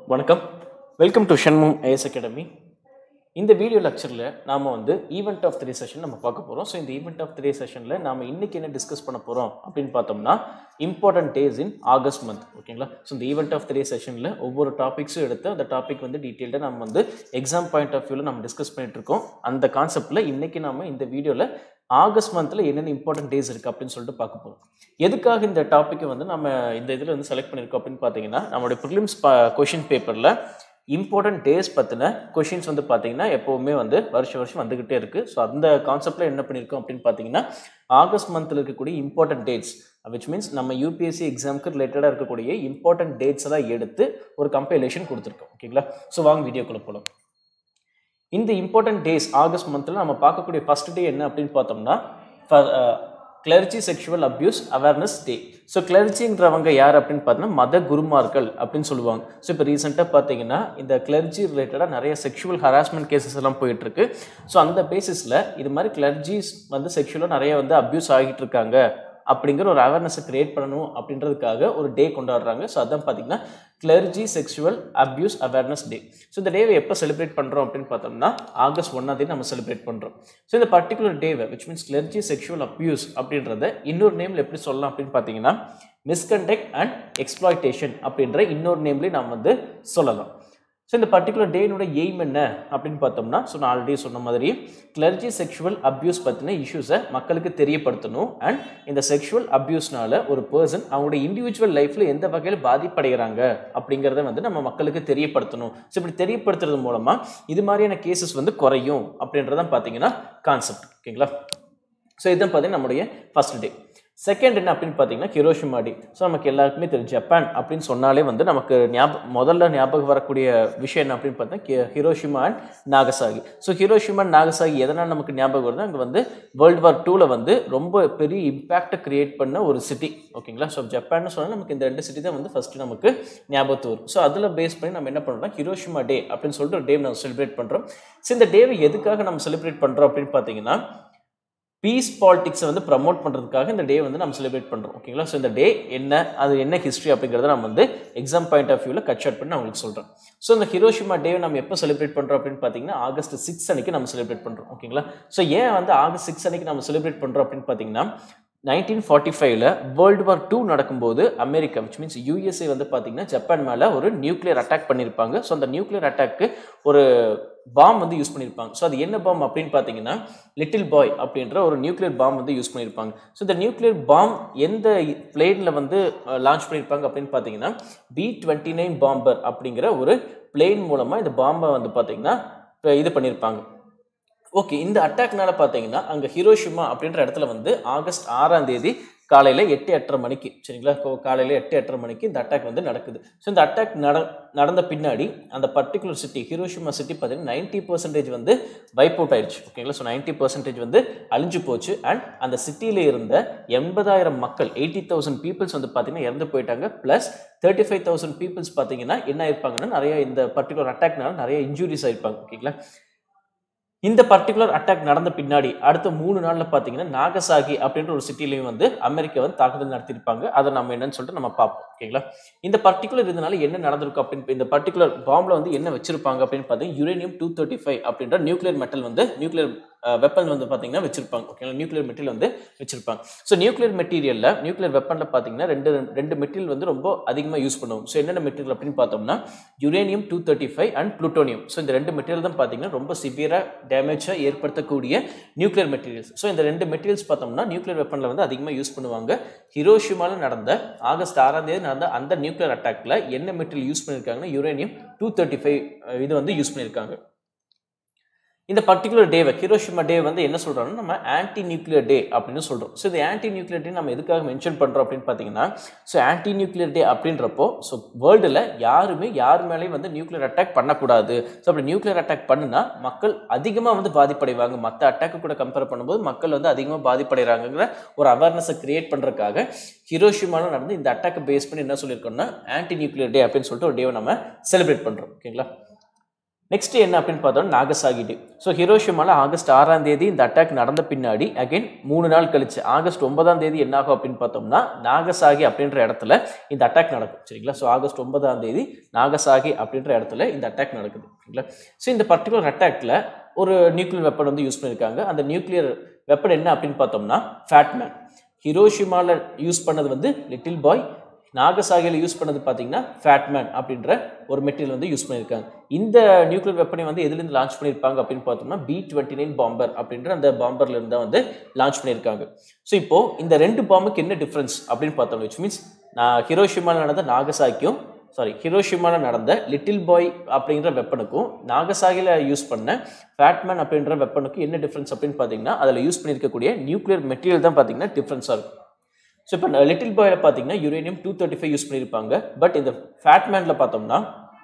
வணக்கம் welcome to Shanmugam IAS academy இந்த video லெக்சரில் நாம் வந்து ஈவெண்ட் ஆஃப் த்ரீ செஷன் நம்ம பார்க்க போகிறோம் ஸோ இந்த ஈவெண்ட் ஆஃப் த்ரீ செஷனில் நாம் இன்றைக்கி என்ன டிஸ்கஸ் பண்ண போகிறோம் அப்படின்னு பார்த்தோம்னா important days in August month ஓகேங்களா ஸோ இந்த ஈவெண்ட் ஆஃப் த்ரீ செஷனில் ஒவ்வொரு டாபிக்ஸும் எடுத்து அந்த டாபிக் வந்து டீட்டெயில்டாக நம்ம வந்து எக்ஸாம் பாயிண்ட் ஆஃப் வியூவில் நம்ம டிஸ்கஸ் பண்ணிட்டு இருக்கோம் அந்த கான்செப்டில் இன்றைக்கி நாம இந்த வீடியோவில் ஆகஸ்ட் மந்தில் என்னென்ன இம்பார்ட்டன்ட் டேஸ் இருக்குது அப்படின்னு சொல்லிட்டு பார்க்க போகிறோம் எதுக்காக இந்த டாப்பிக்கை வந்து நம்ம இந்த இதில் வந்து செலக்ட் பண்ணியிருக்கோம் அப்படின்னு பார்த்தீங்கன்னா நம்மளுடைய ப்ரிலிம்ஸ் கொஷின் பேப்பரில் இம்பார்ட்டன்ட் டேஸ் பற்றின கொஷின்ஸ் வந்து பார்த்தீங்கன்னா எப்போவுமே வந்து வருஷம் வருஷம் வந்துக்கிட்டே இருக்குது ஸோ அந்த கான்செப்டில் என்ன பண்ணியிருக்கோம் அப்படின்னு பார்த்தீங்கன்னா ஆகஸ்ட் மந்தில் இருக்கக்கூடிய இம்பார்ட்டன்ட் டேட்ஸ் விச் மீன்ஸ் நம்ம யூபிஎஸ்சி எக்ஸாமுக்கு ரிலேட்டடாக இருக்கக்கூடிய இம்பார்ட்டன்ட் டேட்ஸ் எல்லாம் எடுத்து ஒரு கம்பைலேஷன் கொடுத்துருக்கோம் ஓகேங்களா ஸோ வாங்க வீடியோக்குள்ளே போகலாம் இந்த இம்பார்ட்டன்ட் டேஸ் ஆகஸ்ட் மந்தில் நம்ம பார்க்கக்கூடிய ஃபர்ஸ்ட் டே என்ன அப்படின்னு பார்த்தோம்னா girl child sexual abuse awareness day so கிளர்ச்சிங்கிறவங்க யார் அப்படின்னு பார்த்தீங்கன்னா மத குருமார்கள் அப்படின்னு சொல்லுவாங்க ஸோ இப்போ ரீசெண்டாக பார்த்தீங்கன்னா இந்த கிளர்ச்சி ரிலேட்டடாக நிறைய செக்ஷுவல் ஹராஸ்மெண்ட் கேசஸ் எல்லாம் போயிட்டுருக்கு ஸோ அந்த பேசிஸில் இது மாதிரி கிளர்ஜிஸ் வந்து செக்ஷுவலாக நிறைய வந்து அப்யூஸ் ஆகிட்டு இருக்காங்க அப்படிங்கிற ஒரு அவேர்னஸை கிரியேட் பண்ணணும் அப்படின்றதுக்காக ஒரு டே கொண்டாடுறாங்க ஸோ அதான் பார்த்தீங்கன்னா girl child sexual abuse awareness day so இந்த டேவை எப்போ செலிப்ரேட் பண்ணுறோம் அப்படின்னு பார்த்தோம்னா ஆகஸ்ட் ஒன்றாம் தேதி நம்ம செலிப்ரேட் பண்ணுறோம் ஸோ இந்த பர்டிகுலர் டேவை which means girl child sexual abuse அப்படின்றத இன்னொரு நேமில் எப்படி சொல்லலாம் அப்படின்னு பார்த்தீங்கன்னா மிஸ்கண்டக்ட் அண்ட் எக்ஸ்ப்ளாய்டேஷன் அப்படின்ற இன்னொரு நேம்லேயும் நம்ம வந்து சொல்லலாம் ஸோ இந்த பர்டிகுலர் டேனோட எய்ம் என்ன அப்படின்னு பார்த்தோம்னா ஸோ நான் ஆல்ரெடி சொன்ன மாதிரி கிளர்ஜி செக்ஷுவல் அப்யூஸ் பற்றின இஷ்யூஸை மக்களுக்கு தெரியப்படுத்தணும் அண்ட் இந்த செக்ஷுவல் அப்யூஸ்னால ஒரு பர்சன் அவங்களோட இண்டிவிஜுவல் லைஃப்பில் எந்த வகையில் பாதிப்படைகிறாங்க அப்படிங்கிறத வந்து நம்ம மக்களுக்கு தெரியப்படுத்தணும் ஸோ இப்படி தெரியப்படுத்துறது மூலமாக இது மாதிரியான கேசஸ் வந்து குறையும் அப்படின்றதான் பார்த்தீங்கன்னா கான்செப்ட் ஓகேங்களா ஸோ இதுதான் பார்த்தீங்கன்னா நம்முடைய ஃபர்ஸ்ட் டே செகண்ட் என்ன அப்படின்னு பார்த்தீங்கன்னா ஹிரோஷிமா டே ஸோ நமக்கு எல்லாருக்குமே தெரியும் ஜப்பான் அப்படின்னு சொன்னாலே வந்து நமக்கு ஞாபகம் முதல்ல ஞாபகம் வரக்கூடிய விஷயம் என்ன அப்படின்னு பார்த்தா Hiroshima and Nagasaki so Hiroshima and Nagasaki எதனால் நமக்கு ஞாபகம் வருது அங்கே வந்து வேர்ல்டு வார் டூவில் வந்து ரொம்ப பெரிய இம்பேக்டை கிரியேட் பண்ண ஒரு சிட்டி ஓகேங்களா ஸோ ஜப்பான்னு சொன்னால் நமக்கு இந்த ரெண்டு சிட்டி தான் வந்து ஃபஸ்ட்டு நமக்கு ஞாபகத்து வரும் ஸோ அதில் பேஸ் பண்ணி நம்ம என்ன பண்ணுறோம்னா ஹிரோஷிமா டே அப்படின்னு சொல்லிட்டு ஒரு டே நம்ம செலிப்ரேட் பண்ணுறோம் ஸோ இந்த டேவை எதுக்காக நம்ம செலிப்ரேட் பண்ணுறோம் அப்படின்னு பார்த்தீங்கன்னா பீஸ் பாலிடிக்ஸை வந்து ப்ரமோட் பண்ணுறதுக்காக இந்த டே வந்து நம்ம செலிப்ரேட் பண்ணுறோம் ஓகேங்களா ஸோ இந்த டே என்ன அது என்ன ஹிஸ்ட்ரி அப்படிங்கிறத நம்ம வந்து எக்ஸாம் பாயிண்ட் ஆஃப் வியூவில் கட் ஷார்ட் பண்ணி நான் உங்களுக்கு சொல்கிறேன் ஸோ இந்த ஹிரோஷிமா டே நம்ம எப்போ செலிப்ரேட் பண்ணுறோம் அப்படின்னு பார்த்தீங்கன்னா ஆகஸ்ட் சிக்ஸ் அன்னைக்கு நம்ம செலிப்ரேட் பண்ணுறோம் ஓகேங்களா ஸோ ஏன் வந்து ஆகஸ்ட் சிக்ஸ் அன்னைக்கு நம்ம செலிப்ரேட் பண்ணுறோம் அப்படின்னு பார்த்தீங்கன்னா நைன்டீன் ஃபார்ட்டி ஃபைவ்ல வேர்ல்டு வார் டூ நடக்கும்போது அமெரிக்கா விச் மீன்ஸ் யூஎஸ்ஏ வந்து பார்த்தீங்கன்னா ஜப்பான் மேலே ஒரு நியூக்ளியர் அட்டாக் பண்ணியிருப்பாங்க ஸோ அந்த நியூக்ளியர் அட்டாக்கு ஒரு பாம் வந்து யூஸ் பண்ணியிருப்பாங்க ஸோ அது என்ன பாம் அப்படின்னு பார்த்தீங்கன்னா லிட்டில் பாய் அப்படின்ற ஒரு நியூக்ளியர் பாம் வந்து யூஸ் பண்ணியிருப்பாங்க ஸோ இந்த நியூக்ளியர் பாம் எந்த பிளேனில் வந்து லான்ச் பண்ணியிருப்பாங்க அப்படின்னு பார்த்தீங்கன்னா பி டுவெண்ட்டி நைன் பாம்பர் அப்படிங்கிற ஒரு பிளேன் மூலமாக இந்த பாம்பை வந்து பார்த்தீங்கன்னா இது பண்ணியிருப்பாங்க ஓகே இந்த அட்டாக்னால பார்த்தீங்கன்னா அங்கே ஹிரோஷிமா அப்படின்ற இடத்துல வந்து ஆகஸ்ட் ஆறாம் தேதி காலையில் எட்டு எட்டரை மணிக்கு சரிங்களா காலையில் எட்டு எட்டரை மணிக்கு இந்த அட்டாக் வந்து நடக்குது ஸோ இந்த அட்டாக் நட நடந்த பின்னாடி அந்த பர்டிகுலர் சிட்டி ஹிரோஷிமா சிட்டி பார்த்தீங்கன்னா நைன்ட்டி பர்சன்டேஜ் வந்து வைப் அவுட் ஆயிடுச்சு ஓகேங்களா ஸோ நைன்ட்டி பர்சன்டேஜ் வந்து அழிஞ்சு போச்சு அண்ட் அந்த சிட்டியில் இருந்த எண்பதாயிரம் மக்கள் எயிட்டி தௌசண்ட் பீப்புள்ஸ் வந்து பார்த்தீங்கன்னா இறந்து போயிட்டாங்க plus thirty five thousand peoples பார்த்தீங்கன்னா என்ன ஆயிருப்பாங்கன்னா நிறைய இந்த பர்டிகுலர் அட்டாக்னால நிறைய இன்ஜுரிஸ் ஆயிருப்பாங்க ஓகேங்களா இந்த பர்டிகுலர் அட்டாக் நடந்த பின்னாடி அடுத்த மூணு நாளில் பார்த்தீங்கன்னா நாகசாகி அப்படின்ற ஒரு சிட்டிலையும் வந்து அமெரிக்கா வந்து தாக்குதல் நடத்தியிருப்பாங்க அதை நம்ம என்னன்னு சொல்லிட்டு நம்ம பார்ப்போம் ஓகேங்களா இந்த பர்டிகுலர் இதனால என்ன நடந்திருக்கும் அப்படின்னு இந்த பர்டிகுலர் பாம்பில் வந்து என்ன வச்சிருப்பாங்க அப்படின்னு பார்த்தீங்கன்னா யுரேனியம் டூ தேர்ட்டி ஃபைவ் அப்படின்ற நியூக்ளியர் மெட்டல் வந்து நியூக்ளியர் வெப்பன் வந்து பார்த்தீங்கன்னா வச்சிருப்பாங்க ஓகேங்களா நியூக்ளியர் மெட்டீரியல் வந்து வச்சிருப்பாங்க ஸோ நியூக்ளியர் மெட்டீரியலில் நியூக்ளியர் வெப்பனில் பார்த்தீங்கன்னா ரெண்டு ரெண்டு மெட்டீரியல் வந்து ரொம்ப அதிகமாக யூஸ் பண்ணுவோம் ஸோ என்னென்ன மெட்டீரியல் அப்படின்னு பார்த்தோம்னா uranium two thirty five and plutonium so இந்த ரெண்டு மெட்டீரியல் தான் பார்த்தீங்கன்னா ரொம்ப சிவியராக டேமேஜாக ஏற்படுத்தக்கூடிய நியூக்ளியர் மெட்டீரியல்ஸ் ஸோ இந்த ரெண்டு மெட்டீரியல்ஸ் பார்த்தோம்னா நியூக்ளியர் வெப்பனில் வந்து அதிகமாக யூஸ் பண்ணுவாங்க ஹிரோஷிமாவில் நடந்த ஆகஸ்ட் ஆறாம் தேதி நடந்த அந்த நியூக்ளியர் அட்டாக்ல என்ன மெட்டீரியல் யூஸ் பண்ணியிருக்காங்கன்னா யுரேனியம் டூ தேர்ட்டி ஃபைவ் இது வந்து யூஸ் பண்ணியிருக்காங்க இந்த பர்டிகுலர் டேவை ஹிரோஷிமா டே வந்து என்ன சொல்கிறோம்னா நம்ம ஆன்டி நியூக்ளியர் டே அப்படின்னு சொல்கிறோம் ஸோ இந்த ஆன்டி நியூக்ளியர் டே நம்ம எதுக்காக மென்ஷன் பண்ணுறோம் அப்படின்னு பார்த்தீங்கன்னா ஸோ ஆன்டி நியூக்ளியர் டே அப்படின்றப்போ ஸோ வேர்ல்டில் யாருமே யார் மேலேயும் வந்து நியூக்ளியர் அட்டாக் பண்ணக்கூடாது ஸோ அப்படி நியூக்ளியர் அட்டாக் பண்ணுனா மக்கள் அதிகமாக வந்து பாதிப்படைவாங்க மற்ற அட்டாக்கு கூட கம்பேர் பண்ணும்போது மக்கள் வந்து அதிகமாக பாதிப்படைகிறாங்கிற ஒரு அவேர்னஸை கிரியேட் பண்ணுறதுக்காக ஹிரோஷிமாவில் நடந்து இந்த அட்டாக்கை பேஸ் பண்ணி என்ன சொல்லியிருக்கோம்னா ஆன்டி நியூக்ளியர் டே அப்படின்னு சொல்லிட்டு ஒரு டேவை நம்ம செலிப்ரேட் பண்ணுறோம் ஓகேங்களா நெக்ஸ்ட் என்ன அப்படின்னு பார்த்தோம்னா நாகசாகி டே ஸோ ஹிரோஷிமால ஆகஸ்ட் ஆறாம் தேதி இந்த அட்டாக் நடந்த பின்னாடி அகைன் மூணு நாள் கழிச்சு ஆகஸ்ட் ஒன்பதாம் தேதி என்ன ஆகும் அப்படின்னு பார்த்தோம்னா நாகசாகி அப்படின்ற இடத்துல இந்த அட்டாக் நடக்கும் சரிங்களா ஸோ ஆகஸ்ட் ஒன்பதாம் தேதி நாகசாகி அப்படின்ற இடத்துல இந்த அட்டாக் நடக்குது சரிங்களா ஸோ இந்த பர்டிகுலர் அட்டாக்ல ஒரு நியூக்ளியர் வெப்பன் வந்து யூஸ் பண்ணியிருக்காங்க அந்த நியூக்ளியர் வெப்பன் என்ன அப்படின்னு பார்த்தோம்னா ஃபேட்மேன் ஹிரோஷிமால யூஸ் பண்ணது வந்து லிட்டில் பாய் நாகசாகியில் யூஸ் பண்ணது பார்த்தீங்கன்னா ஃபேட்மேன் அப்படின்ற ஒரு மெட்டீரியல் வந்து யூஸ் பண்ணியிருக்காங்க இந்த நியூக்ளியர் வெப்பனை வந்து எதுலேருந்து லான்ச் பண்ணியிருப்பாங்க அப்படின்னு பார்த்தோம்னா பி டுவெண்ட்டி நைன் பாம்பர் அப்படின்ற அந்த பாம்பர்ல இருந்து தான் வந்து லான்ச் பண்ணியிருக்காங்க ஸோ இப்போ இந்த ரெண்டு பாம்புக்கு என்ன டிஃப்ரென்ஸ் அப்படின்னு பார்த்தோம் விச் மீன்ஸ் நான் ஹிரோஷிமாவில் நடந்த நாகசாக்கியும் சாரி ஹிரோஷிமாவில் நடந்த லிட்டில் பாய் அப்படிங்கிற வெப்பனுக்கும் நாகசாகியில் யூஸ் பண்ண ஃபேட்மேன் அப்படின்ற வெப்பனுக்கும் என்ன டிஃப்ரென்ஸ் அப்படின்னு பார்த்தீங்கன்னா அதில் யூஸ் பண்ணியிருக்கக்கூடிய நியூக்ளியர் மெட்டீரியல் தான் பார்த்தீங்கன்னா டிஃப்ரென்ஸாக இருக்கும் ஸோ இப்போ லிட்டில் பாயில் பார்த்தீங்கன்னா uranium two thirty five use பண்ணியிருப்பாங்க பட் இந்த ஃபேட்மேனில் பார்த்தோம்னா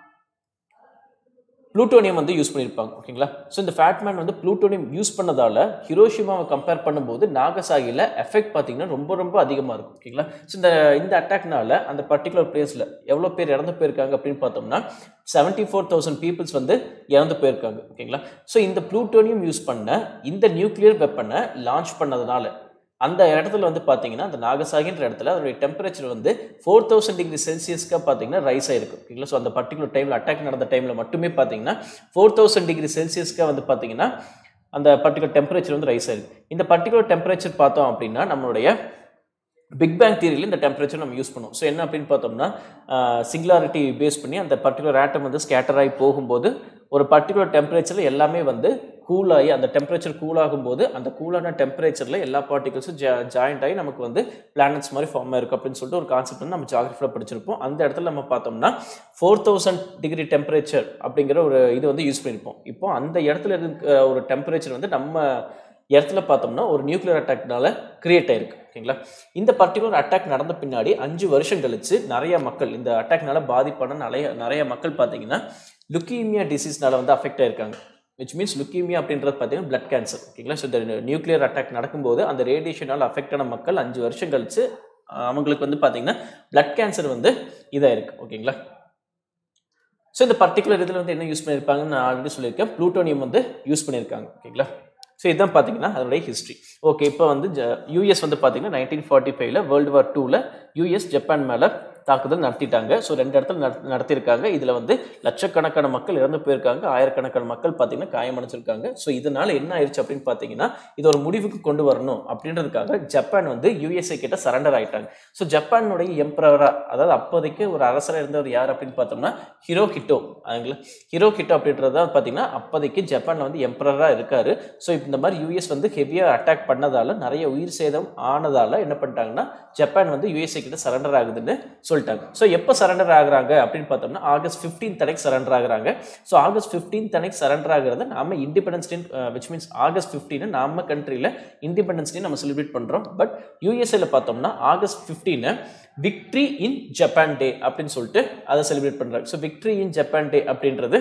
ப்ளூட்டோனியம் வந்து யூஸ் பண்ணியிருப்பாங்க ஓகேங்களா ஸோ இந்த ஃபேட்மேன் வந்து ப்ளூட்டோனியம் யூஸ் பண்ணதால ஹிரோஷிமாவை கம்பேர் பண்ணும்போது நாகசாகியில் எஃபெக்ட் பார்த்தீங்கன்னா ரொம்ப ரொம்ப அதிகமாக இருக்கும் ஓகேங்களா ஸோ இந்த இந்த அட்டாக்னால அந்த பர்டிகுலர் பிளேஸில் எவ்வளோ பேர் இறந்து போயிருக்காங்க அப்படின்னு பார்த்தோம்னா செவன்ட்டி ஃபோர் தௌசண்ட் பீப்புள்ஸ் வந்து இறந்து போயிருக்காங்க ஓகேங்களா ஸோ இந்த ப்ளூட்டோனியம் யூஸ் பண்ண இந்த நியூக்ளியர் வெப்பனை லான்ச் பண்ணதுனால அந்த இடத்துல வந்து பார்த்தீங்கன்னா அந்த நாகசாகின்ற இடத்துல அதனுடைய டெம்பரேச்சர் வந்து ஃபோர் தௌசண்ட் டிகிரி செல்சியஸ்க்காக பார்த்தீங்கன்னா ரைஸ் ஆயிருக்கு ஓகேங்களா ஸோ அந்த பர்டிகுலர் டைமில் அட்டாக் நடந்த டைமில் மட்டுமே பார்த்தீங்கன்னா ஃபோர் தௌசண்ட் டிகிரி செல்சியஸ்க்காக வந்து பார்த்தீங்கன்னா அந்த பர்டிகுலர் டெம்பரேச்சர் வந்து ரைஸ் ஆயிருக்கு இந்த பர்டிகுலர் டெம்பரேச்சர் பார்த்தோம் அப்படின்னா நம்மளுடைய பிக் பேங் தியரியில் இந்த டெம்பரேச்சர் நம்ம யூஸ் பண்ணுவோம் ஸோ என்ன அப்படின்னு பார்த்தோம்னா சிங்குலாரிட்டி பேஸ் பண்ணி அந்த பர்டிகுலர் ஆட்டம் வந்து ஸ்கேட்டர் ஆகி போகும்போது ஒரு பர்டிகுலர் டெம்பரேச்சரில் எல்லாமே வந்து கூலாகி அந்த டெம்பரேச்சர் கூலாகும் போது அந்த கூலான டெம்பரேச்சரில் எல்லா பார்ட்டிகல்ஸும் ஜா ஜாயிண்ட் ஆகி நமக்கு வந்து பிளானட்ஸ் மாதிரி ஃபார்ம் ஆயிருக்கு அப்படின்னு சொல்லிட்டு ஒரு கான்செப்ட் வந்து நம்ம ஜாகிரஃபியில் படிச்சிருப்போம் அந்த இடத்துல நம்ம பார்த்தோம்னா ஃபோர் தௌசண்ட் டிகிரி டெம்பரேச்சர் அப்படிங்கிற ஒரு இது வந்து யூஸ் பண்ணியிருப்போம் இப்போ அந்த இடத்துல இருக்க ஒரு டெம்பரேச்சர் வந்து நம்ம இடத்துல பார்த்தோம்னா ஒரு நியூக்ளியர் அட்டாக்னால கிரியேட் ஆயிருக்கு ஓகேங்களா இந்த பர்டிகுலர் அட்டாக் நடந்த பின்னாடி அஞ்சு வருஷம் கழிச்சு நிறைய மக்கள் இந்த அட்டாக்னால பாதிப்பான நிறைய நிறைய மக்கள் பார்த்தீங்கன்னா லுக்கீமியா டிசீஸ்னால வந்து அஃபெக்ட் ஆயிருக்காங்க விச் மீன்ஸ் லுக்கீமியா அப்படின்றது பார்த்தீங்கன்னா பிளட் கேன்சர் ஓகேங்களா ஸோ இந்த நியூக்ளியர் அட்டாக் நடக்கும்போது அந்த ரேடியேஷனால் அஃபெக்ட் ஆன மக்கள் அஞ்சு வருஷம் கழிச்சு அஹ், அவங்களுக்கு வந்து பார்த்தீங்கன்னா பிளட் கேன்சர் வந்து இதாயிருக்கு ஓகேங்களா ஸோ இந்த பர்டிகுலர் இதில் வந்து என்ன யூஸ் பண்ணியிருப்பாங்கன்னு நான் ஆல்ரெடி சொல்லியிருக்கேன் ப்ளூட்டோனியம் வந்து யூஸ் பண்ணியிருக்காங்க ஓகேங்களா ஸோ இதுதான் பார்த்தீங்கன்னா அதனுடைய ஹிஸ்ட்ரி ஓகே இப்போ வந்து யூஎஸ் வந்து பார்த்தீங்கன்னா நைன்டீன் ஃபார்ட்டி ஃபைவ்ல வேர்ல்டு வார் டூவில் யூஎஸ் ஜப்பான் மேலே தாக்குதல் நடத்திட்டாங்க ஸோ ரெண்டு இடத்துல நட- நடத்தியிருக்காங்க இதில் வந்து லட்சக்கணக்கான மக்கள் இறந்து போயிருக்காங்க ஆயிரக்கணக்கான மக்கள் பார்த்தீங்கன்னா காயமடைஞ்சிருக்காங்க ஸோ இதனால என்ன ஆயிடுச்சு அப்படின்னு பார்த்தீங்கன்னா இது ஒரு முடிவுக்கு கொண்டு வரணும் அப்படின்றதுக்காக ஜப்பான் வந்து யூஎஸ்ஏ கிட்ட சரண்டர் ஆயிட்டாங்க ஸோ ஜப்பானுடைய எம்பரரா அதாவது அப்போதைக்கு ஒரு அரசராக இருந்தவர் யார் அப்படின்னு பார்த்தோம்னா ஹிரோ ஹிட்டோ அதுங்களா ஹிரோ ஹிட்டோ அப்படின்றது தான் பார்த்தீங்கன்னா அப்போதைக்கு ஜப்பானில் வந்து எம்பரராக இருக்காரு ஸோ இந்த மாதிரி யூஎஸ் வந்து ஹெவியாக அட்டாக் பண்ணதால நிறைய உயிர் சேதம் ஆனதால என்ன பண்ணிட்டாங்கன்னா ஜப்பான் வந்து யூஎஸ்ஏ கிட்ட சரண்டர் ஆகுதுன்னு சொல்லிட்டாங்க ஸோ எப்போ சரண்டர் ஆகுறாங்க அப்படின்னு பார்த்தோம்னா ஆகஸ்ட் ஃபிஃப்டீன் அன்னைக்கு சரண்டர் ஆகுறாங்க ஸோ ஆகஸ்ட் ஃபிஃப்டீன் அன்னைக்கு சரண்டர் ஆகுறத நாம independence day which means August fifteen நம்ம கண்ட்ரியில் இண்டிபெண்டன்ஸ் டே நம்ம செலிப்ரேட் பண்ணுறோம் பட் யூஎஸ்ஏல பார்த்தோம்னா ஆகஸ்ட் ஃபிஃப்டீனை விக்ட்ரி இன் ஜப்பான் டே அப்படின்னு சொல்லிட்டு அதை செலிப்ரேட் பண்ணுறாங்க so victory in Japan day அப்படின்றது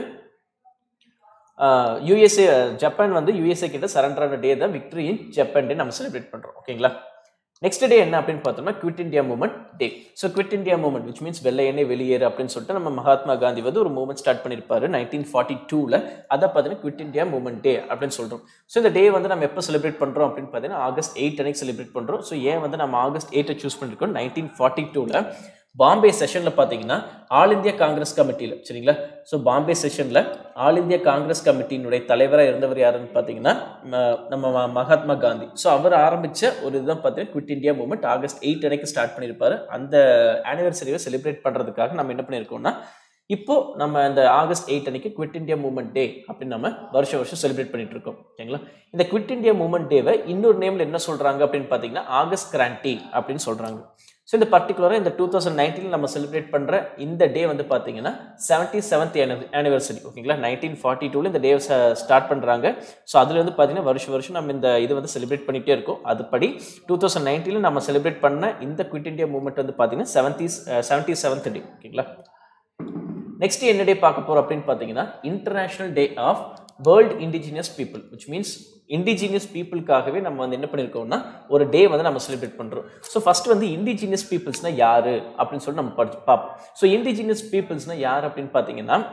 யூஎஸ்ஏ ஜப்பான் வந்து யூஎஸ்ஏ கிட்ட சரண்டர் ஆன டே தான் விக்டரி இன் ஜப்பான் டே நம்ம செலிப்ரேட் பண்ணுறோம் ஓகேங்களா நெக்ஸ்ட் டே என்ன அப்படின்னு பார்த்தோம்னா quit India movement day so quit India movement which means வெள்ளை எண்ணெய் வெளியேறு அப்படின்னு சொல்லிட்டு நம்ம மகாத்மா காந்தி வந்து ஒரு மூமெண்ட் ஸ்டார்ட் பண்ணியிருப்பாரு நைன்டீன் ஃபார்ட்டி டூவில் அதை பார்த்தீங்கன்னா குவிட் இந்தியா மூமெண்ட் டே அப்படின்னு சொல்கிறோம் ஸோ இந்த டே வந்து நம்ம எப்போ செலிப்ரேட் பண்ணுறோம் அப்படின்னு பார்த்தீங்கன்னா ஆகஸ்ட் எயிட் அன்னைக்கு செலிப்ரேட் பண்ணுறோம் ஸோ ஏன் வந்து நம்ம ஆகஸ்ட் எயிட்டை சூஸ் பண்ணியிருக்கோம் நைன்டீன் ஃபார்ட்டி டூவில் பாம்பே செஷனில் பார்த்தீங்கன்னா ஆல் இந்தியா காங்கிரஸ் கமிட்டியில் சரிங்களா ஸோ பாம்பே செஷனில் ஆல் இந்தியா காங்கிரஸ் கமிட்டியினுடைய தலைவராக இருந்தவர் யாருன்னு பார்த்தீங்கன்னா ம- நம்ம ம- மகாத்மா காந்தி ஸோ அவர் ஆரம்பித்த ஒரு இதுதான் பார்த்தீங்கன்னா quit India movement August eight அன்னைக்கு ஸ்டார்ட் பண்ணியிருப்பாரு அந்த ஆனிவர்சரியை செலிப்ரேட் பண்ணுறதுக்காக நம்ம என்ன பண்ணியிருக்கோம்னா இப்போ நம்ம இந்த ஆகஸ்ட் எயிட் அன்னைக்கு குவிட் இந்தியா மூமெண்ட் டே அப்படின்னு நம்ம வருஷம் வருஷம் செலிப்ரேட் பண்ணிட்டு இருக்கோம் ஓகேங்களா இந்த குவிட் இந்தியா மூமெண்ட் டேவை இன்னொரு நேம்ல என்ன சொல்றாங்க அப்படின்னு பார்த்தீங்கன்னா ஆகஸ்ட் கிராண்டி அப்படின்னு சொல்றாங்க ஸோ இந்த பர்டிகுலராக இந்த டூ தௌசண்ட் நைன்டீன் நம்ம செலிப்ரேட் பண்ணுற இந்த டே வந்து பார்த்தீங்கன்னா செவன்ட்டி செவன்த் ஆனிவர்சரி ஓகேங்களா நைன்டீன் ஃபார்ட்டி டூவில் இந்த டே ஸ்டார்ட் பண்ணுறாங்க ஸோ அதில் வந்து பார்த்தீங்கன்னா வருஷம் வருஷம் நம்ம இந்த இது வந்து செலிப்ரேட் பண்ணிகிட்டே இருக்கோம் அதுபடி டூ தௌசண்ட் நைன்டீனில் நம்ம செலிப்ரேட் பண்ண இந்த குவிட் இந்தியா மூமெண்ட் வந்து பார்த்தீங்கன்னா செவன்த்தி செவன்ட்டி செவன்த் டே ஓகேங்களா நெக்ஸ்ட் என்ன டே பார்க்க போறோம் அப்படின்னு பார்த்தீங்கன்னா international day of world indigenous people which means indigenous பீப்புளுக்காகவே நம்ம வந்து என்ன பண்ணியிருக்கோம்னா ஒரு டே வந்து நம்ம செலிப்ரேட் பண்ணுறோம் ஸோ ஃபர்ஸ்ட் வந்து இண்டிஜினியஸ் பீப்புள்ஸ்னா யாரு அப்படின்னு சொல்லி நம்ம படிச்சு பார்ப்போம் ஸோ இண்டிஜினியஸ் பீப்புள்ஸ்னா யார் அப்படின்னு பார்த்தீங்கன்னா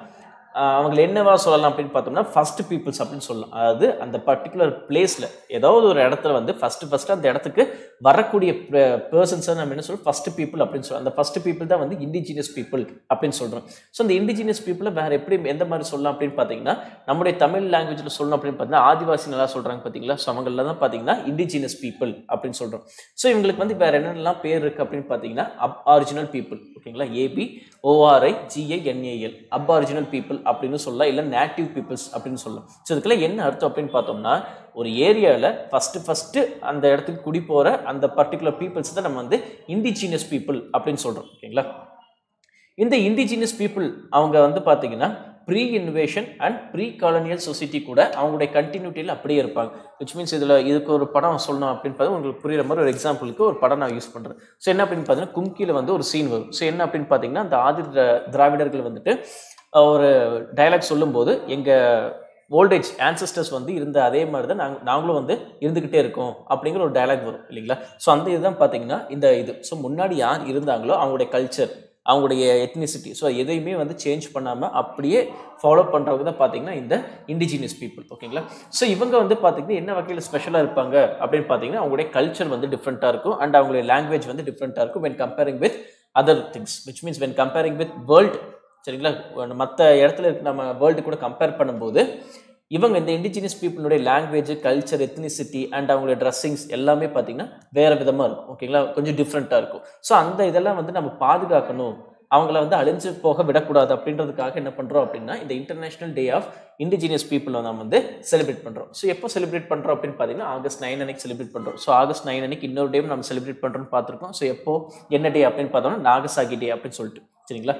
ஆஹ் அவங்களை என்னவா சொல்லலாம் அப்படின்னு பார்த்தோம்னா ஃபர்ஸ்ட் பீப்புள்ஸ் அப்படின்னு சொல்லலாம் அதாவது அந்த பர்டிகுலர் பிளேஸில் ஏதாவது ஒரு இடத்துல வந்து ஃபர்ஸ்ட் ஃபர்ஸ்ட் அந்த இடத்துக்கு வரக்கூடிய பர்சன்ஸை நம்ம என்ன சொல்றோம் ஃபர்ஸ்ட் பீப்புள் அப்படின்னு சொல்றோம் அந்த ஃபர்ஸ்ட் பீப்புள் தான் வந்து இண்டிஜினியஸ் பீப்புள் அப்படின்னு சொல்றோம் ஸோ அந்த இண்டிஜினியஸ் பீப்புளை வேற எப்படி எந்த மாதிரி சொல்லலாம் அப்படின்னு பார்த்தீங்கன்னா நம்முடைய தமிழ் லாங்குவேஜில் சொல்லணும் அப்படின்னு பார்த்தீங்கன்னா ஆதிவாசி நல்லா சொல்றாங்க பார்த்தீங்களா ஸோ அவங்கள தான் பார்த்தீங்கன்னா இண்டிஜினியஸ் பீப்புள் அப்படின்னு சொல்றோம் ஸோ இவங்களுக்கு வந்து வேற என்னென்னலாம் பேர் இருக்கு அப்படின்னு பார்த்தீங்கன்னா அப் ஆரிஜினல் பீப்புள் ஓகேங்களா A B O R I G I N A L aboriginal people அப்படின்னு சொல்லலாம் இல்லை நேட்டிவ் பீப்புள்ஸ் அப்படின்னு சொல்லலாம் ஸோ இதுக்கெல்லாம் என்ன அர்த்தம் அப்படின்னு பார்த்தோம்னா ஒரு ஏரியாவில் ஃபஸ்ட்டு ஃபஸ்ட்டு அந்த இடத்துக்கு குடி போகிற அந்த பர்டிகுலர் பீப்புள்ஸ் தான் நம்ம வந்து இண்டிஜினியஸ் பீப்புள் அப்படின்னு சொல்கிறோம் ஓகேங்களா இந்த இண்டிஜினியஸ் பீப்புள் அவங்க வந்து பார்த்தீங்கன்னா pre invasion and pre colonial society கூட அவங்களுடைய கண்டினியூட்டியில் அப்படியே இருப்பாங்க விச் மீன்ஸ் இதில் இதுக்கு ஒரு படம் சொல்லணும் அப்படின்னு பார்த்தா உங்களுக்கு புரியுற மாதிரி ஒரு எக்ஸாம்பிளுக்கு ஒரு படம் நான் யூஸ் பண்ணுறேன் ஸோ என்ன அப்படின்னு பார்த்தீங்கன்னா கும்கியில் வந்து ஒரு சீன் வரும் ஸோ என்ன அப்படின்னு பார்த்தீங்கன்னா அந்த ஆதி திரா- திராவிடர்கள் வந்துட்டு அஹ், ஒரு டயலாக் சொல்லும்போது எங்கள் ஓல்டேஜ் ஆன்சஸ்டர்ஸ் வந்து இருந்த அதே மாதிரி தான் நாங்கள் நாங்களும் வந்து இருந்துக்கிட்டே இருக்கோம் அப்படிங்கிற ஒரு டயலாக் வரும் இல்லைங்களா ஸோ அந்த இதுதான் பார்த்தீங்கன்னா இந்த இது ஸோ முன்னாடி யார் இருந்தாங்களோ அவங்களுடைய கல்ச்சர் அவங்களுடைய எத்னிசிட்டி ஸோ எதையுமே வந்து சேஞ்ச் பண்ணாமல் அப்படியே ஃபாலோ பண்ணுறவங்க தான் பார்த்தீங்கன்னா இந்த இண்டிஜினியஸ் பீப்புள் ஓகேங்களா ஸோ இவங்க வந்து பார்த்தீங்கன்னா என்ன வகையில் ஸ்பெஷலாக இருப்பாங்க அப்படின்னு பார்த்தீங்கன்னா அவங்களுடைய கல்ச்சர் வந்து டிஃப்ரெண்ட்டாக இருக்கும் அண்ட் அவங்களுடைய லாங்குவேஜ் வந்து டிஃப்ரெண்ட்டாக இருக்கும் when comparing with other things which means when comparing with world சரிங்களா மற்ற இடத்துல இருக்க நம்ம வேர்ல்டு கூட கம்பேர் பண்ணும்போது இவங்க இந்த இண்டிஜினியஸ் பீப்புளுடைய லாங்குவேஜ் கல்ச்சர் எத்னிசிட்டி அண்ட் அவங்களுடைய ட்ரெஸ்ஸிங்ஸ் எல்லாமே பார்த்தீங்கன்னா வேறு விதமாக இருக்கும் ஓகேங்களா கொஞ்சம் டிஃப்ரெண்ட்டாக இருக்கும் ஸோ அந்த இதெல்லாம் வந்து நம்ம பாதுகாக்கணும் அவங்கள வந்து அழிஞ்சு போக விடக்கூடாது அப்படின்றதுக்காக என்ன பண்ணுறோம் அப்படின்னா இந்த இன்டர்நேஷனல் டே ஆஃப் இண்டிஜினியஸ் பீப்புளை நம்ம வந்து செலிப்ரேட் பண்ணுறோம் ஸோ எப்போ செலிப்ரேட் பண்ணுறோம் அப்படின்னு பார்த்தீங்கன்னா ஆகஸ்ட் நைன் அன்னைக்கு செலிப்ரேட் பண்ணுறோம் ஸோ ஆகஸ்ட் நைன் அன்னைக்கு இன்னொரு டே நம்ம செலிப்ரேட் பண்ணுறோம்னு பார்த்துருக்கோம் ஸோ எப்போ என்ன டே அப்படின்னு பார்த்தோம்னா நாகசாகி டே அப்படின்னு சொல்லிட்டு சரிங்களா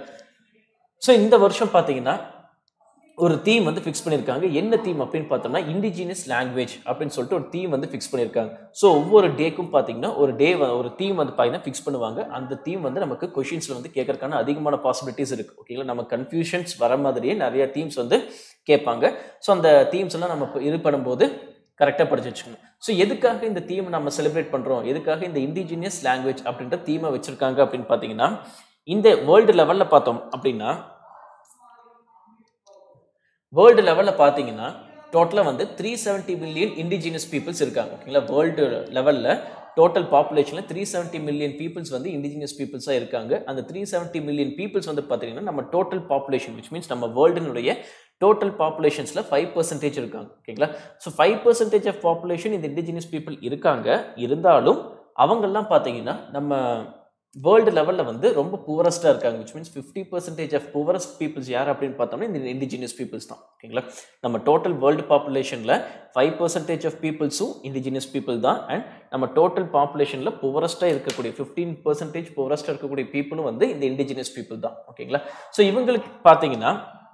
ஸோ இந்த வருஷம் பார்த்தீங்கன்னா ஒரு தீம் வந்து ஃபிக்ஸ் பண்ணியிருக்காங்க என்ன தீம் அப்படின்னு பார்த்தோம்னா இண்டிஜினியஸ் லாங்குவேஜ் அப்படின்னு சொல்லிட்டு ஒரு தீம் வந்து ஃபிக்ஸ் பண்ணியிருக்காங்க ஸோ ஒவ்வொரு டேக்கும் பார்த்தீங்கன்னா ஒரு டே ஒரு தீம் வந்து பார்த்தீங்கன்னா ஃபிக்ஸ் பண்ணுவாங்க அந்த தீம் வந்து நமக்கு கொஷின்ஸில் வந்து கேட்கறதுக்கான அதிகமான பாசிபிலிட்டிஸ் இருக்குது ஓகேங்களா நம்ம கன்ஃபியூஷன்ஸ் வர மாதிரியே நிறைய தீம்ஸ் வந்து கேட்பாங்க ஸோ அந்த தீம்ஸ் எல்லாம் நம்ம இப்ப இது பண்ணும்போது கரெக்டாக படிச்சு வச்சுக்கணும் ஸோ எதுக்காக இந்த தீம் நம்ம செலிப்ரேட் பண்ணுறோம் எதுக்காக இந்த இண்டிஜினியஸ் லாங்குவேஜ் அப்படின்ற தீமை வச்சுருக்காங்க அப்படின்னு பார்த்தீங்கன்னா இந்த வேர்ல்டு லெவலில் பார்த்தோம் அப்படின்னா வேர்ல்டு லெவலில் பார்த்தீங்கன்னா டோட்டலாக வந்து three seventy million indigenous peoples இருக்காங்க ஓகேங்களா வேர்ல்டு லெவலில் டோட்டல் பாப்புலேஷனில் த்ரீ செவன்ட்டி மில்லியன் பீப்புள்ஸ் வந்து இண்டிஜினியஸ் பீப்புள்ஸாக இருக்காங்க அந்த த்ரீ செவன்ட்டி மில்லியன் பீப்புள்ஸ் வந்து பார்த்தீங்கன்னா நம்ம டோட்டல் பாப்புலேஷன் விச் மீன்ஸ் நம்ம வேர்ல்டுனுடைய டோட்டல் பாப்புலேஷன்ஸில் ஃபைவ் பர்சன்டேஜ் இருக்காங்க ஓகேங்களா so five percentage of population இந்த இண்டிஜினியஸ் பீப்புள் இருக்காங்க இருந்தாலும் அவங்கெல்லாம் பார்த்தீங்கன்னா நம்ம வேர்ல்டு லெவலில் வந்து ரொம்ப புவரஸ்ட்டாக இருக்காங்க which means fifty percentage of poorest peoples யார் அப்படின்னு பார்த்தோம்னா இந்த இண்டிஜினியஸ் பீப்புள்ஸ் தான் ஓகேங்களா நம்ம டோட்டல் வேர்ல்டு பாப்புலேஷனில் ஃபைவ் பர்சன்டேஜ் ஆஃப் பீப்புள்ஸும் இண்டிஜினியஸ் பீப்புள் தான் அண்ட் நம்ம டோட்டல் பாப்புலேஷனில் புவரஸ்ட்டாக இருக்கக்கூடிய ஃபிஃப்டீன் பர்சன்டேஜ் புவரஸ்ட்டாக இருக்கக்கூடிய பீப்புளும் வந்து இந்த இண்டிஜினியஸ் பீப்புள் தான் ஓகேங்களா ஸோ இவங்களுக்கு பார்த்தீங்கன்னா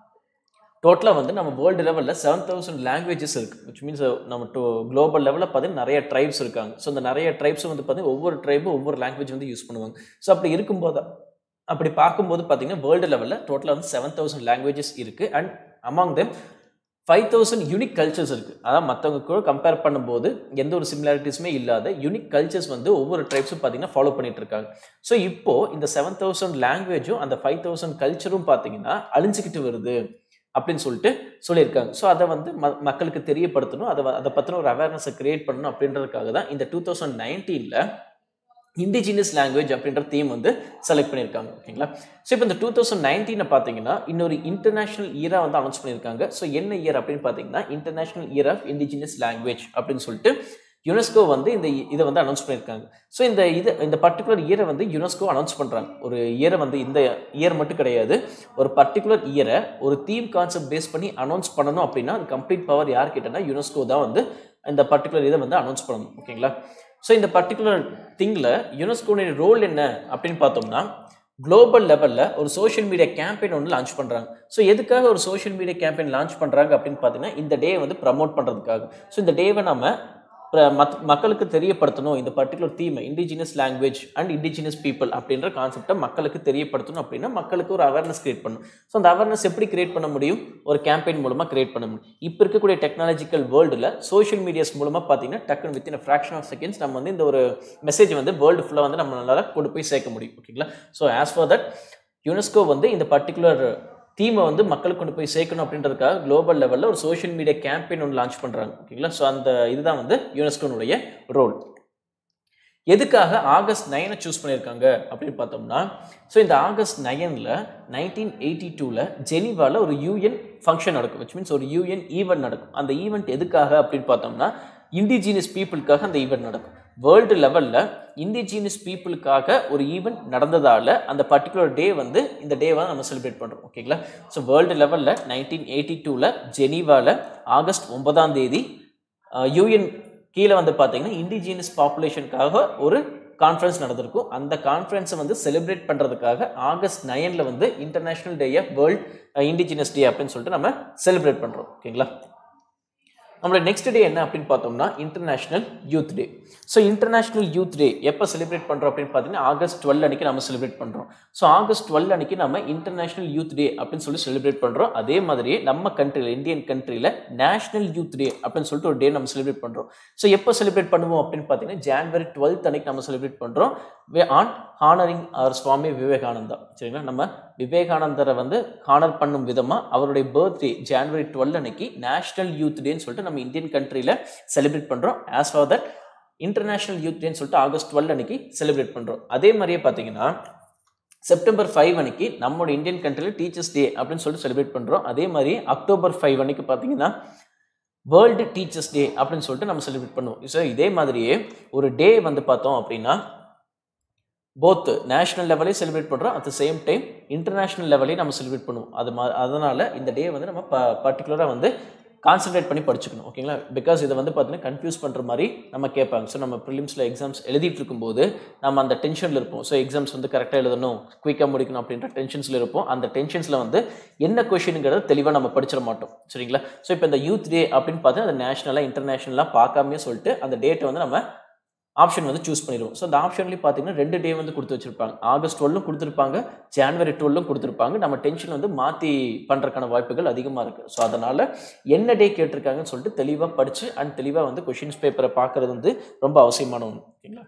டோட்டலாக வந்து நம்ம வேர்ல்டு லெவலில் செவன் தௌசண்ட் லாங்குவேஜஸ் இருக்குது விச் மீன்ஸ் நம்ம டோ குளோபல் லெவலில் பார்த்தீங்கன்னா நிறைய ட்ரைப்ஸ் இருக்காங்க ஸோ அந்த நிறைய ட்ரைப்ஸ் வந்து பார்த்தீங்கன்னா ஒவ்வொரு ட்ரைபும் ஒவ்வொரு லாங்குவேஜ் வந்து யூஸ் பண்ணுவாங்க ஸோ அப்படி இருக்கும்போது அப்படி பார்க்கும்போது பார்த்தீங்கன்னா வேர்ல்டு லெவலில் டோட்டலாக வந்து செவன் தௌசண்ட் லாங்குவேஜஸ் இருக்குது and among them five thousand unique cultures இருக்குது அதான் மற்றவங்க கூட கம்பேர் பண்ணும்போது எந்த ஒரு சிமிலாரிட்டிஸுமே இல்லாத யூனிக் கல்ச்சர்ஸ் வந்து ஒவ்வொரு ட்ரைப்ஸும் பார்த்தீங்கன்னா ஃபாலோ பண்ணிட்டு இருக்காங்க ஸோ இப்போ இந்த செவன் தௌசண்ட் லாங்குவேஜும் அந்த ஃபைவ் தௌசண்ட் கல்ச்சரும் பார்த்தீங்கன்னா அழிஞ்சிக்கிட்டு வருது அப்படின்னு சொல்லிட்டு சொல்லியிருக்காங்க ஸோ அதை வந்து ம மக்களுக்கு தெரியப்படுத்தணும் அதை வ- அதை பற்றின ஒரு அவேர்னஸை கிரியேட் பண்ணணும் அப்படின்றதுக்காக தான் இந்த டூ தௌசண்ட் நைன்டீனில் இண்டிஜினியஸ் லாங்குவேஜ் அப்படின்ற தீம் வந்து செலக்ட் பண்ணியிருக்காங்க ஓகேங்களா ஸோ இப்போ இந்த டூ தௌசண்ட் நைன்டீனை பார்த்தீங்கன்னா இன்னொரு இன்டர்நேஷனல் இயரா வந்து அனௌன்ஸ் பண்ணியிருக்காங்க ஸோ என்ன இயர் அப்படின்னு பார்த்தீங்கன்னா international year of indigenous language அப்படின்னு சொல்லிட்டு யுனெஸ்கோ வந்து இந்த இ- இதை வந்து அனௌன்ஸ் பண்ணியிருக்காங்க ஸோ இந்த இது இந்த பர்டிகுலர் இயரை வந்து யுனெஸ்கோ அனௌன்ஸ் பண்ணுறாங்க ஒரு இயரை வந்து இந்த இயர் மட்டும் கிடையாது ஒரு பர்டிகுலர் இயரை ஒரு தீம் கான்செப்ட் பேஸ் பண்ணி அனௌன்ஸ் பண்ணணும் அப்படின்னா அது கம்ப்ளீட் பவர் யார் கிட்டனா யுனெஸ்கோ தான் வந்து இந்த பர்டிகுலர் இதை வந்து அனௌன்ஸ் பண்ணணும் ஓகேங்களா ஸோ இந்த பர்டிகுலர் திங்கில் யுனெஸ்கோனுடைய ரோல் என்ன அப்படின்னு பார்த்தோம்னா குளோபல் லெவலில் ஒரு சோஷியல் மீடியா கேம்பெயின் ஒன்று லான்ச் பண்ணுறாங்க ஸோ எதுக்காக ஒரு சோஷியல் மீடியா கேம்பெயின் லான்ச் பண்ணுறாங்க அப்படின்னு பார்த்தீங்கன்னா இந்த டே வந்து ப்ரமோட் பண்ணுறதுக்காக ஸோ இந்த டேவை நம்ம பிர- மத் மக்களுக்கு தெரியப்படுத்தணும் இந்த particular theme indigenous language and indigenous people அப்படின்ற கான்செப்டை மக்களுக்கு தெரியப்படுத்தணும் அப்படின்னா மக்களுக்கு ஒரு அவேர்னஸ் கிரியேட் பண்ணணும் ஸோ அந்த அவேர்னஸ் எப்படி கிரியேட் பண்ண முடியும் ஒரு கேம்பெயின் மூலமாக கிரியேட் பண்ண முடியும் இப்போ இருக்கக்கூடிய டெக்னாலஜிக்கல் வேர்ல்டில் சோஷியல் மீடியாஸ் மூலமாக பார்த்தீங்கன்னா டக்குன்னு வித்தின் ஃப்ராக்ஷன் ஆஃப் செகண்ட்ஸ் நம்ம வந்து இந்த ஒரு மெசேஜ் வந்து வேர்ல்டு ஃபுல்லாக வந்து நம்மளால கொண்டு போய் சேர்க்க முடியும் ஓகேங்களா so as far that UNESCO வந்து இந்த பர்டிகுலர் தீமை வந்து மக்களுக்கு கொண்டு போய் சேர்க்கணும் அப்படின்றதுக்காக குளோபல் லெவலில் ஒரு சோஷியல் மீடியா கேம்பெயின் ஒன்று லான்ச் பண்ணுறாங்க ஓகேங்களா ஸோ அந்த இதுதான் வந்து யுனெஸ்கோனுடைய ரோல் எதுக்காக ஆகஸ்ட் நைனை சூஸ் பண்ணியிருக்காங்க அப்படின்னு பார்த்தோம்னா ஸோ இந்த ஆகஸ்ட் நைனில் நைன்டீன் எயிட்டி டூவில் ஜெனீவாவில் ஒரு யூஎன் ஃபங்க்ஷன் நடக்கும் விச் மீன்ஸ் ஒரு யூஎன் ஈவெண்ட் நடக்கும் அந்த ஈவெண்ட் எதுக்காக அப்படின்னு பார்த்தோம்னா இண்டிஜினியஸ் பீப்புளுக்காக அந்த ஈவெண்ட் நடக்கும் வேர்ல்டு லெவலில் இண்டிஜினியஸ் பீப்புளுக்காக ஒரு ஈவெண்ட் நடந்ததால் அந்த பர்டிகுலர் டே வந்து இந்த டேவை நம்ம செலிப்ரேட் பண்ணுறோம் ஓகேங்களா ஸோ வேர்ல்டு லெவலில் நைன்டீன் எயிட்டி டூவில் ஜெனீவாவில் ஆகஸ்ட் ஒன்பதாம் தேதி யூஎன் கீழே வந்து பார்த்தீங்கன்னா இண்டிஜினியஸ் பாப்புலேஷனுக்காக ஒரு கான்ஃபரன்ஸ் நடந்திருக்கும் அந்த கான்ஃபரன்ஸை வந்து செலிப்ரேட் பண்ணுறதுக்காக ஆகஸ்ட் நைனில் வந்து international day of world indigenous day அப்படின்னு சொல்லிட்டு நம்ம செலிப்ரேட் பண்ணுறோம் ஓகேங்களா நம்மளோட நெக்ஸ்ட் டே என்ன அப்படின்னு பார்த்தோம்னா international youth day so international youth day எப்போ செலிப்ரேட் பண்ணுறோம் அப்படின்னு பார்த்தீங்கன்னா ஆகஸ்ட் டுவெல் அன்னைக்கு நம்ம செலிப்ரேட் பண்ணுறோம் ஸோ ஆகஸ்ட் டுவெல் அன்னைக்கு நம்ம இன்டர்நேஷ்னல் யூத் டே அப்படின்னு சொல்லி செலிப்ரேட் பண்ணுறோம் அதே மாதிரியே நம்ம கண்ட்ரியில் இந்தியன் கண்ட்ரியில் நேஷனல் யூத் டே அப்படின்னு சொல்லிட்டு ஒரு டே நம்ம செலிப்ரேட் பண்ணுறோம் ஸோ எப்போ செலிப்ரேட் பண்ணுவோம் அப்படின்னு பார்த்தீங்கன்னா ஜான்வரி டுவெல்த் அன்னைக்கு நம்ம செலிப்ரேட் பண்ணுறோம் on honouring our Swami Vivekananda சரிங்களா நம்ம விவேகானந்தரை வந்து ஹானர் பண்ணும் விதமாக அவருடைய பர்த்டே ஜான்வரி டுவெல் அன்னைக்கு நேஷனல் யூத் டேன்னு சொல்லிட்டு நம்ம இந்தியன் கண்ட்ரியில் செலிப்ரேட் பண்ணுறோம் as far that international youth டேன்னு சொல்லிட்டு ஆகஸ்ட் டுவெல் அன்னைக்கு செலிப்ரேட் பண்ணுறோம் அதே மாதிரியே பார்த்தீங்கன்னா செப்டம்பர் ஃபைவ் அன்னைக்கு நம்மளோட இந்தியன் கண்ட்ரியில் டீச்சர்ஸ் டே அப்படின்னு சொல்லிட்டு செலிப்ரேட் பண்ணுறோம் அதே மாதிரி அக்டோபர் ஃபைவ் அன்னைக்கு பார்த்தீங்கன்னா வேர்ல்டு டீச்சர்ஸ் டே அப்படின்னு சொல்லிட்டு நம்ம செலிப்ரேட் பண்ணுவோம் ஸோ இதே மாதிரியே ஒரு டே வந்து பார்த்தோம் அப்படின்னா போத் நேஷனல் லெவலே செலிப்ரேட் பண்ணுறோம் at the same time international லெவலே நம்ம செலிப்ரேட் பண்ணுவோம் அது மா அதனால் இந்த டே வந்து நம்ம ப பர்டிகுலராக வந்து கான்சென்ட்ரேட் பண்ணி படிச்சுக்கணும் ஓகேங்களா பிகாஸ் இதை வந்து பார்த்தீங்கன்னா கன்ஃபியூஸ் பண்ணுற மாதிரி நம்ம கேட்பாங்க ஸோ நம்ம ப்ரிலிம்ஸில் எக்ஸாம்ஸ் எழுதிட்டு இருக்கும்போது நம்ம அந்த டென்ஷனில் இருப்போம் ஸோ எக்ஸாம்ஸ் வந்து கரெக்டாக எழுதணும் குயிக்காக முடிக்கணும் அப்படின்ற டென்ஷன்ஸில் இருப்போம் அந்த டென்ஷன்ஸில் வந்து என்ன கொஷினுங்கிறத தெளிவாக நம்ம படிச்சிட மாட்டோம் சரிங்களா ஸோ இப்போ இந்த யூத் டே அப்படின்னு பார்த்து அந்த நேஷனலாக இன்டர்நேஷனலாக பார்க்காமே சொல்லிட்டு அந்த டேட்டை வந்து நம்ம ஆப்ஷன் வந்து சூஸ் பண்ணிடுவோம் ஸோ அந்த ஆப்ஷன்லேயும் பார்த்தீங்கன்னா ரெண்டு டே வந்து கொடுத்து வச்சிருப்பாங்க ஆகஸ்ட் டுவெல்லும் கொடுத்துருப்பாங்க ஜான்வரி டுவெல்லும் கொடுத்துருப்பாங்க நம்ம டென்ஷன் வந்து மாற்றி பண்ணுறதுக்கான வாய்ப்புகள் அதிகமாக இருக்குது ஸோ அதனால் என்ன டே கேட்டிருக்காங்கன்னு சொல்லிட்டு தெளிவாக படித்து அண்ட் தெளிவாக வந்து கொஷின்ஸ் பேப்பரை பார்க்குறது வந்து ரொம்ப அவசியமான ஒன்று ஓகேங்களா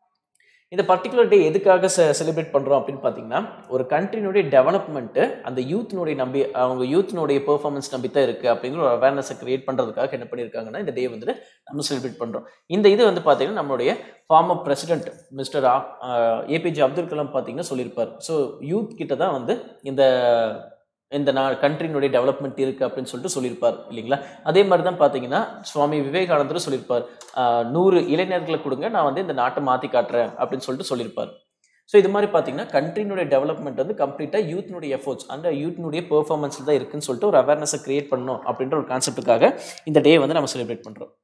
இந்த பர்டிகுலர் டே எதுக்காக செ செலிப்ரேட் பண்ணுறோம் அப்படின்னு பார்த்தீங்கன்னா ஒரு கண்ட்ரினுடைய டெவலப்மெண்ட்டு அந்த யூத்னுடைய நம்பி அவங்க யூத்னுடைய பெர்ஃபார்மன்ஸ் நம்பி தான் இருக்குது அப்படிங்கிற ஒரு அவேர்னஸை கிரியேட் பண்ணுறதுக்காக என்ன பண்ணியிருக்காங்கன்னா இந்த டே வந்துட்டு நம்ம செலிப்ரேட் பண்ணுறோம் இந்த இது வந்து பார்த்தீங்கன்னா நம்மளுடைய former president mister A B J Abdul Kalam பார்த்தீங்கன்னா சொல்லியிருப்பார் ஸோ யூத் கிட்ட தான் வந்து இந்த இந்த நா கண்ட்ரினுடைய டெவலப்மெண்ட் இருக்குது அப்படின்னு சொல்லிட்டு சொல்லியிருப்பார் இல்லைங்களா அதே மாதிரி தான் பார்த்தீங்கன்னா சுவாமி விவேகானந்தரும் சொல்லியிருப்பார் ஆஹ் நூறு இளைஞர்களை கொடுங்க நான் வந்து இந்த நாட்டை மாற்றி காட்டுறேன் அப்படின்னு சொல்லிட்டு சொல்லியிருப்பார் ஸோ இது மாதிரி பார்த்தீங்கன்னா கண்ட்ரினுடைய டெவலப்மெண்ட் வந்து கம்ப்ளீட்டாக யூத்னுடைய எஃபோர்ட்ஸ் அந்த யூத்னுடைய பெர்ஃபார்மன்ஸ் தான் இருக்குன்னு சொல்லிட்டு ஒரு அவேர்னஸை கிரியேட் பண்ணணும் அப்படின்ற ஒரு கான்செப்ட்டுக்காக இந்த டே வந்து நம்ம செலிப்ரேட் பண்ணுறோம்